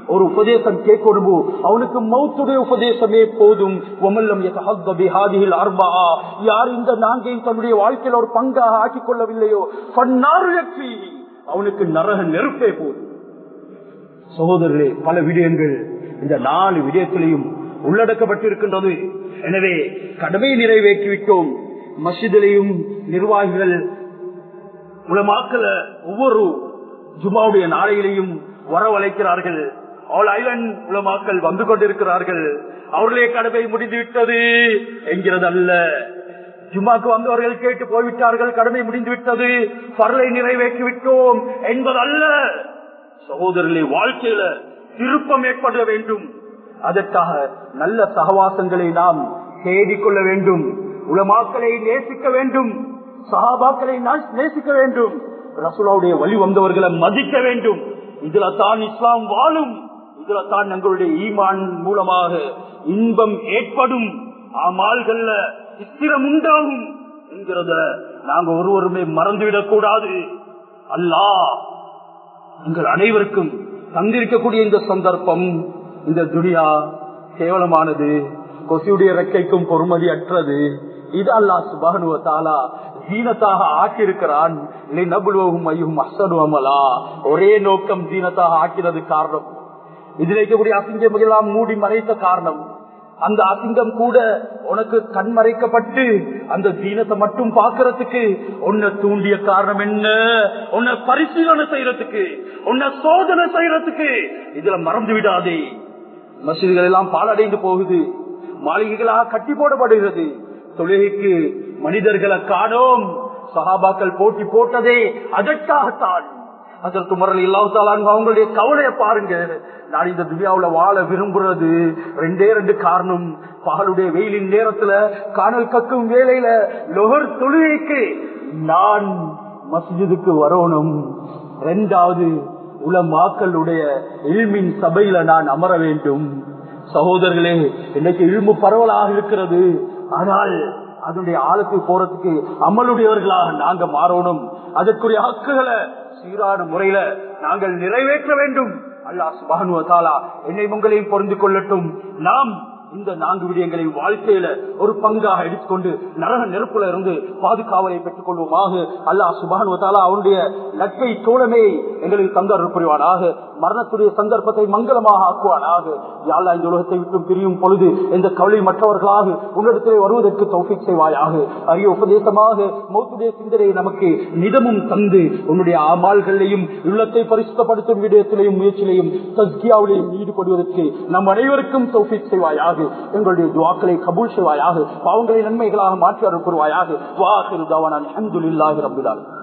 ஒரு உபதேசம் கேட்கணுமோ அவனுக்கு மௌத்துடைய உபதேசமே போதும் ஒமல்லம் யதஹத்த பிஹாதிஹில் அர்பஆ. யார் இந்த நான்கையும் தன்னுடைய வாழ்க்கையில் ஒரு பங்காக ஆக்கிக் கொள்ளவில்லையோ ஃபன்னாரு யக்ஃபீஹி. அவனுக்கு நரக நெருப்பே போதும் சகோதரர்களே பல விடயங்கள் இந்த நாலு விடயத்திலையும் உள்ளடக்கப்பட்டிருக்கின்றது எனவே கடமை நிறைவேற்றிவிட்டோம் மசிதிலையும் நிர்வாகிகள் உலமாக்கல ஒவ்வொரு ஜுமாவுடைய நாளையிலையும் வரவழைக்கிறார்கள் ஆல் ஐலண்ட் உலமாக்கள் வந்து கொண்டிருக்கிறார்கள் அவர்களே கடமை முடிந்துவிட்டது என்கிறது அல்ல ஜுமாக்கு வந்தவர்கள் கேட்டு போய்விட்டார்கள் கடமை முடிந்து விட்டது பரலை நிறைவேற்றி விட்டோம் என்பதல்ல சகோதரர்களே வாழ்க்கையில திருப்பம் ஏற்பட வேண்டும் அதற்காக நல்ல சகவாசங்களை நாம் தேடிக்கொள்ள வேண்டும் உலமாக்களை நேசிக்க வேண்டும் சஹாபாக்களை நான் நேசிக்க வேண்டும் ரசூலாவுடைய வழி வந்தவர்களை மதிக்க வேண்டும் இதுல தான் இஸ்லாம் வாழும் இதுல தான் எங்களுடைய ஈமான் மூலமாக இன்பம் ஏற்படும் ஆமால்கள்ல இஸ்திரம் உண்டாகும் என்கிறத நாங்க ஒருவருமே மறந்துவிடக் கூடாது அல்லாஹ் எங்கள் அனைவருக்கும் தந்திருக்கக்கூடிய இந்த சந்தர்ப்பம் இந்த துனியா கேவலமானது கொசியுடைய ரெக்கைக்கும் பொறுமதி அற்றது இது அல்லா சுபானுவ தாலா ஜீனத்தாக ஆக்கியிருக்கிறான் ஒரே நோக்கம் ஜீனத்தாக ஆக்கிறது காரணம் இதில் இருக்கக்கூடிய அசிங்கம் எல்லாம் மூடி மறைத்த காரணம் அந்த அசிங்கம் கூட உனக்கு கண்மறைக்கப்பட்டு அந்த தீனத்தை மட்டும் பாக்குறதுக்கு உன்னை தூண்டிய காரணம் என்ன உன்னை பரிசீலனை செய்யறதுக்கு உன்னை சோதனை செய்யறதுக்கு இதுல மறந்து விடாதே மசூதிகள் எல்லாம் பாலடைந்து போகுது மாளிகைகளாக கட்டி போடப்படுகிறது தொழுகைக்கு மனிதர்களை காணோம் சகாபாக்கள் போட்டி போட்டதே அதற்காகத்தான் அதற்கு முறையில் இல்லாவிட்டாலும் அவங்களுடைய கவலையை பாருங்க நான் இந்த துனியாவுல வாழ விரும்புறது ரெண்டே ரெண்டு காரணம் பகலுடைய வெயிலின் நேரத்துல காணல் கக்கும் வேலையில லொகர் தொழுகைக்கு நான் மஸ்ஜிதுக்கு வரணும் ரெண்டாவது உலமாக்களுடைய இல்மின் சபையில நான் அமர வேண்டும் சகோதரர்களே இன்னைக்கு இல்மு பரவலாக இருக்கிறது ஆனால் அதனுடைய ஆழத்துக்கு போறதுக்கு அமலுடையவர்களாக நாங்க மாறணும் அதற்குரிய ஹக்குகளை சீரான முறையில நாங்கள் நிறைவேற்ற வேண்டும் அல்லா சுபானுவத்தாலா என்னை உங்களையும் பொருந்து கொள்ளட்டும் நாம் இந்த நான்கு விடயங்களையும் வாழ்க்கையில ஒரு பங்காக எடுத்துக்கொண்டு நரக நெருப்புல இருந்து பாதுகாவலை பெற்றுக் கொள்வோமாக அல்லாஹ் சுபானுவத்தாலா அவனுடைய நட்பை தோழமே எங்களுக்கு தந்தர் புரிவானாக மரணத்துடைய சந்தர்ப்பத்தை மங்களமாக ஆக்குவானாக யாழ்லா இந்த உலகத்தை விட்டு பிரியும் பொழுது எந்த கவலை மற்றவர்களாக உன்னிடத்திலே வருவதற்கு தௌஃபிக் செய்வாயாக அரிய உபதேசமாக மௌத்துடைய சிந்தனையை நமக்கு நிதமும் தந்து உன்னுடைய ஆமால்களையும் உள்ளத்தை பரிசுத்தப்படுத்தும் விடயத்திலையும் முயற்சியிலையும் தஸ்கியாவிலையும் ஈடுபடுவதற்கு நம் அனைவருக்கும் தௌஃபிக் செய்வாயாக எங்களுடைய துவாக்களை கபூல் செய்வாயாக பாவங்களை நன்மைகளாக மாற்றி அருள் புரிவாயாக வாஹிரு தவானான் அஹமதுல்லாஹி ரபிலால்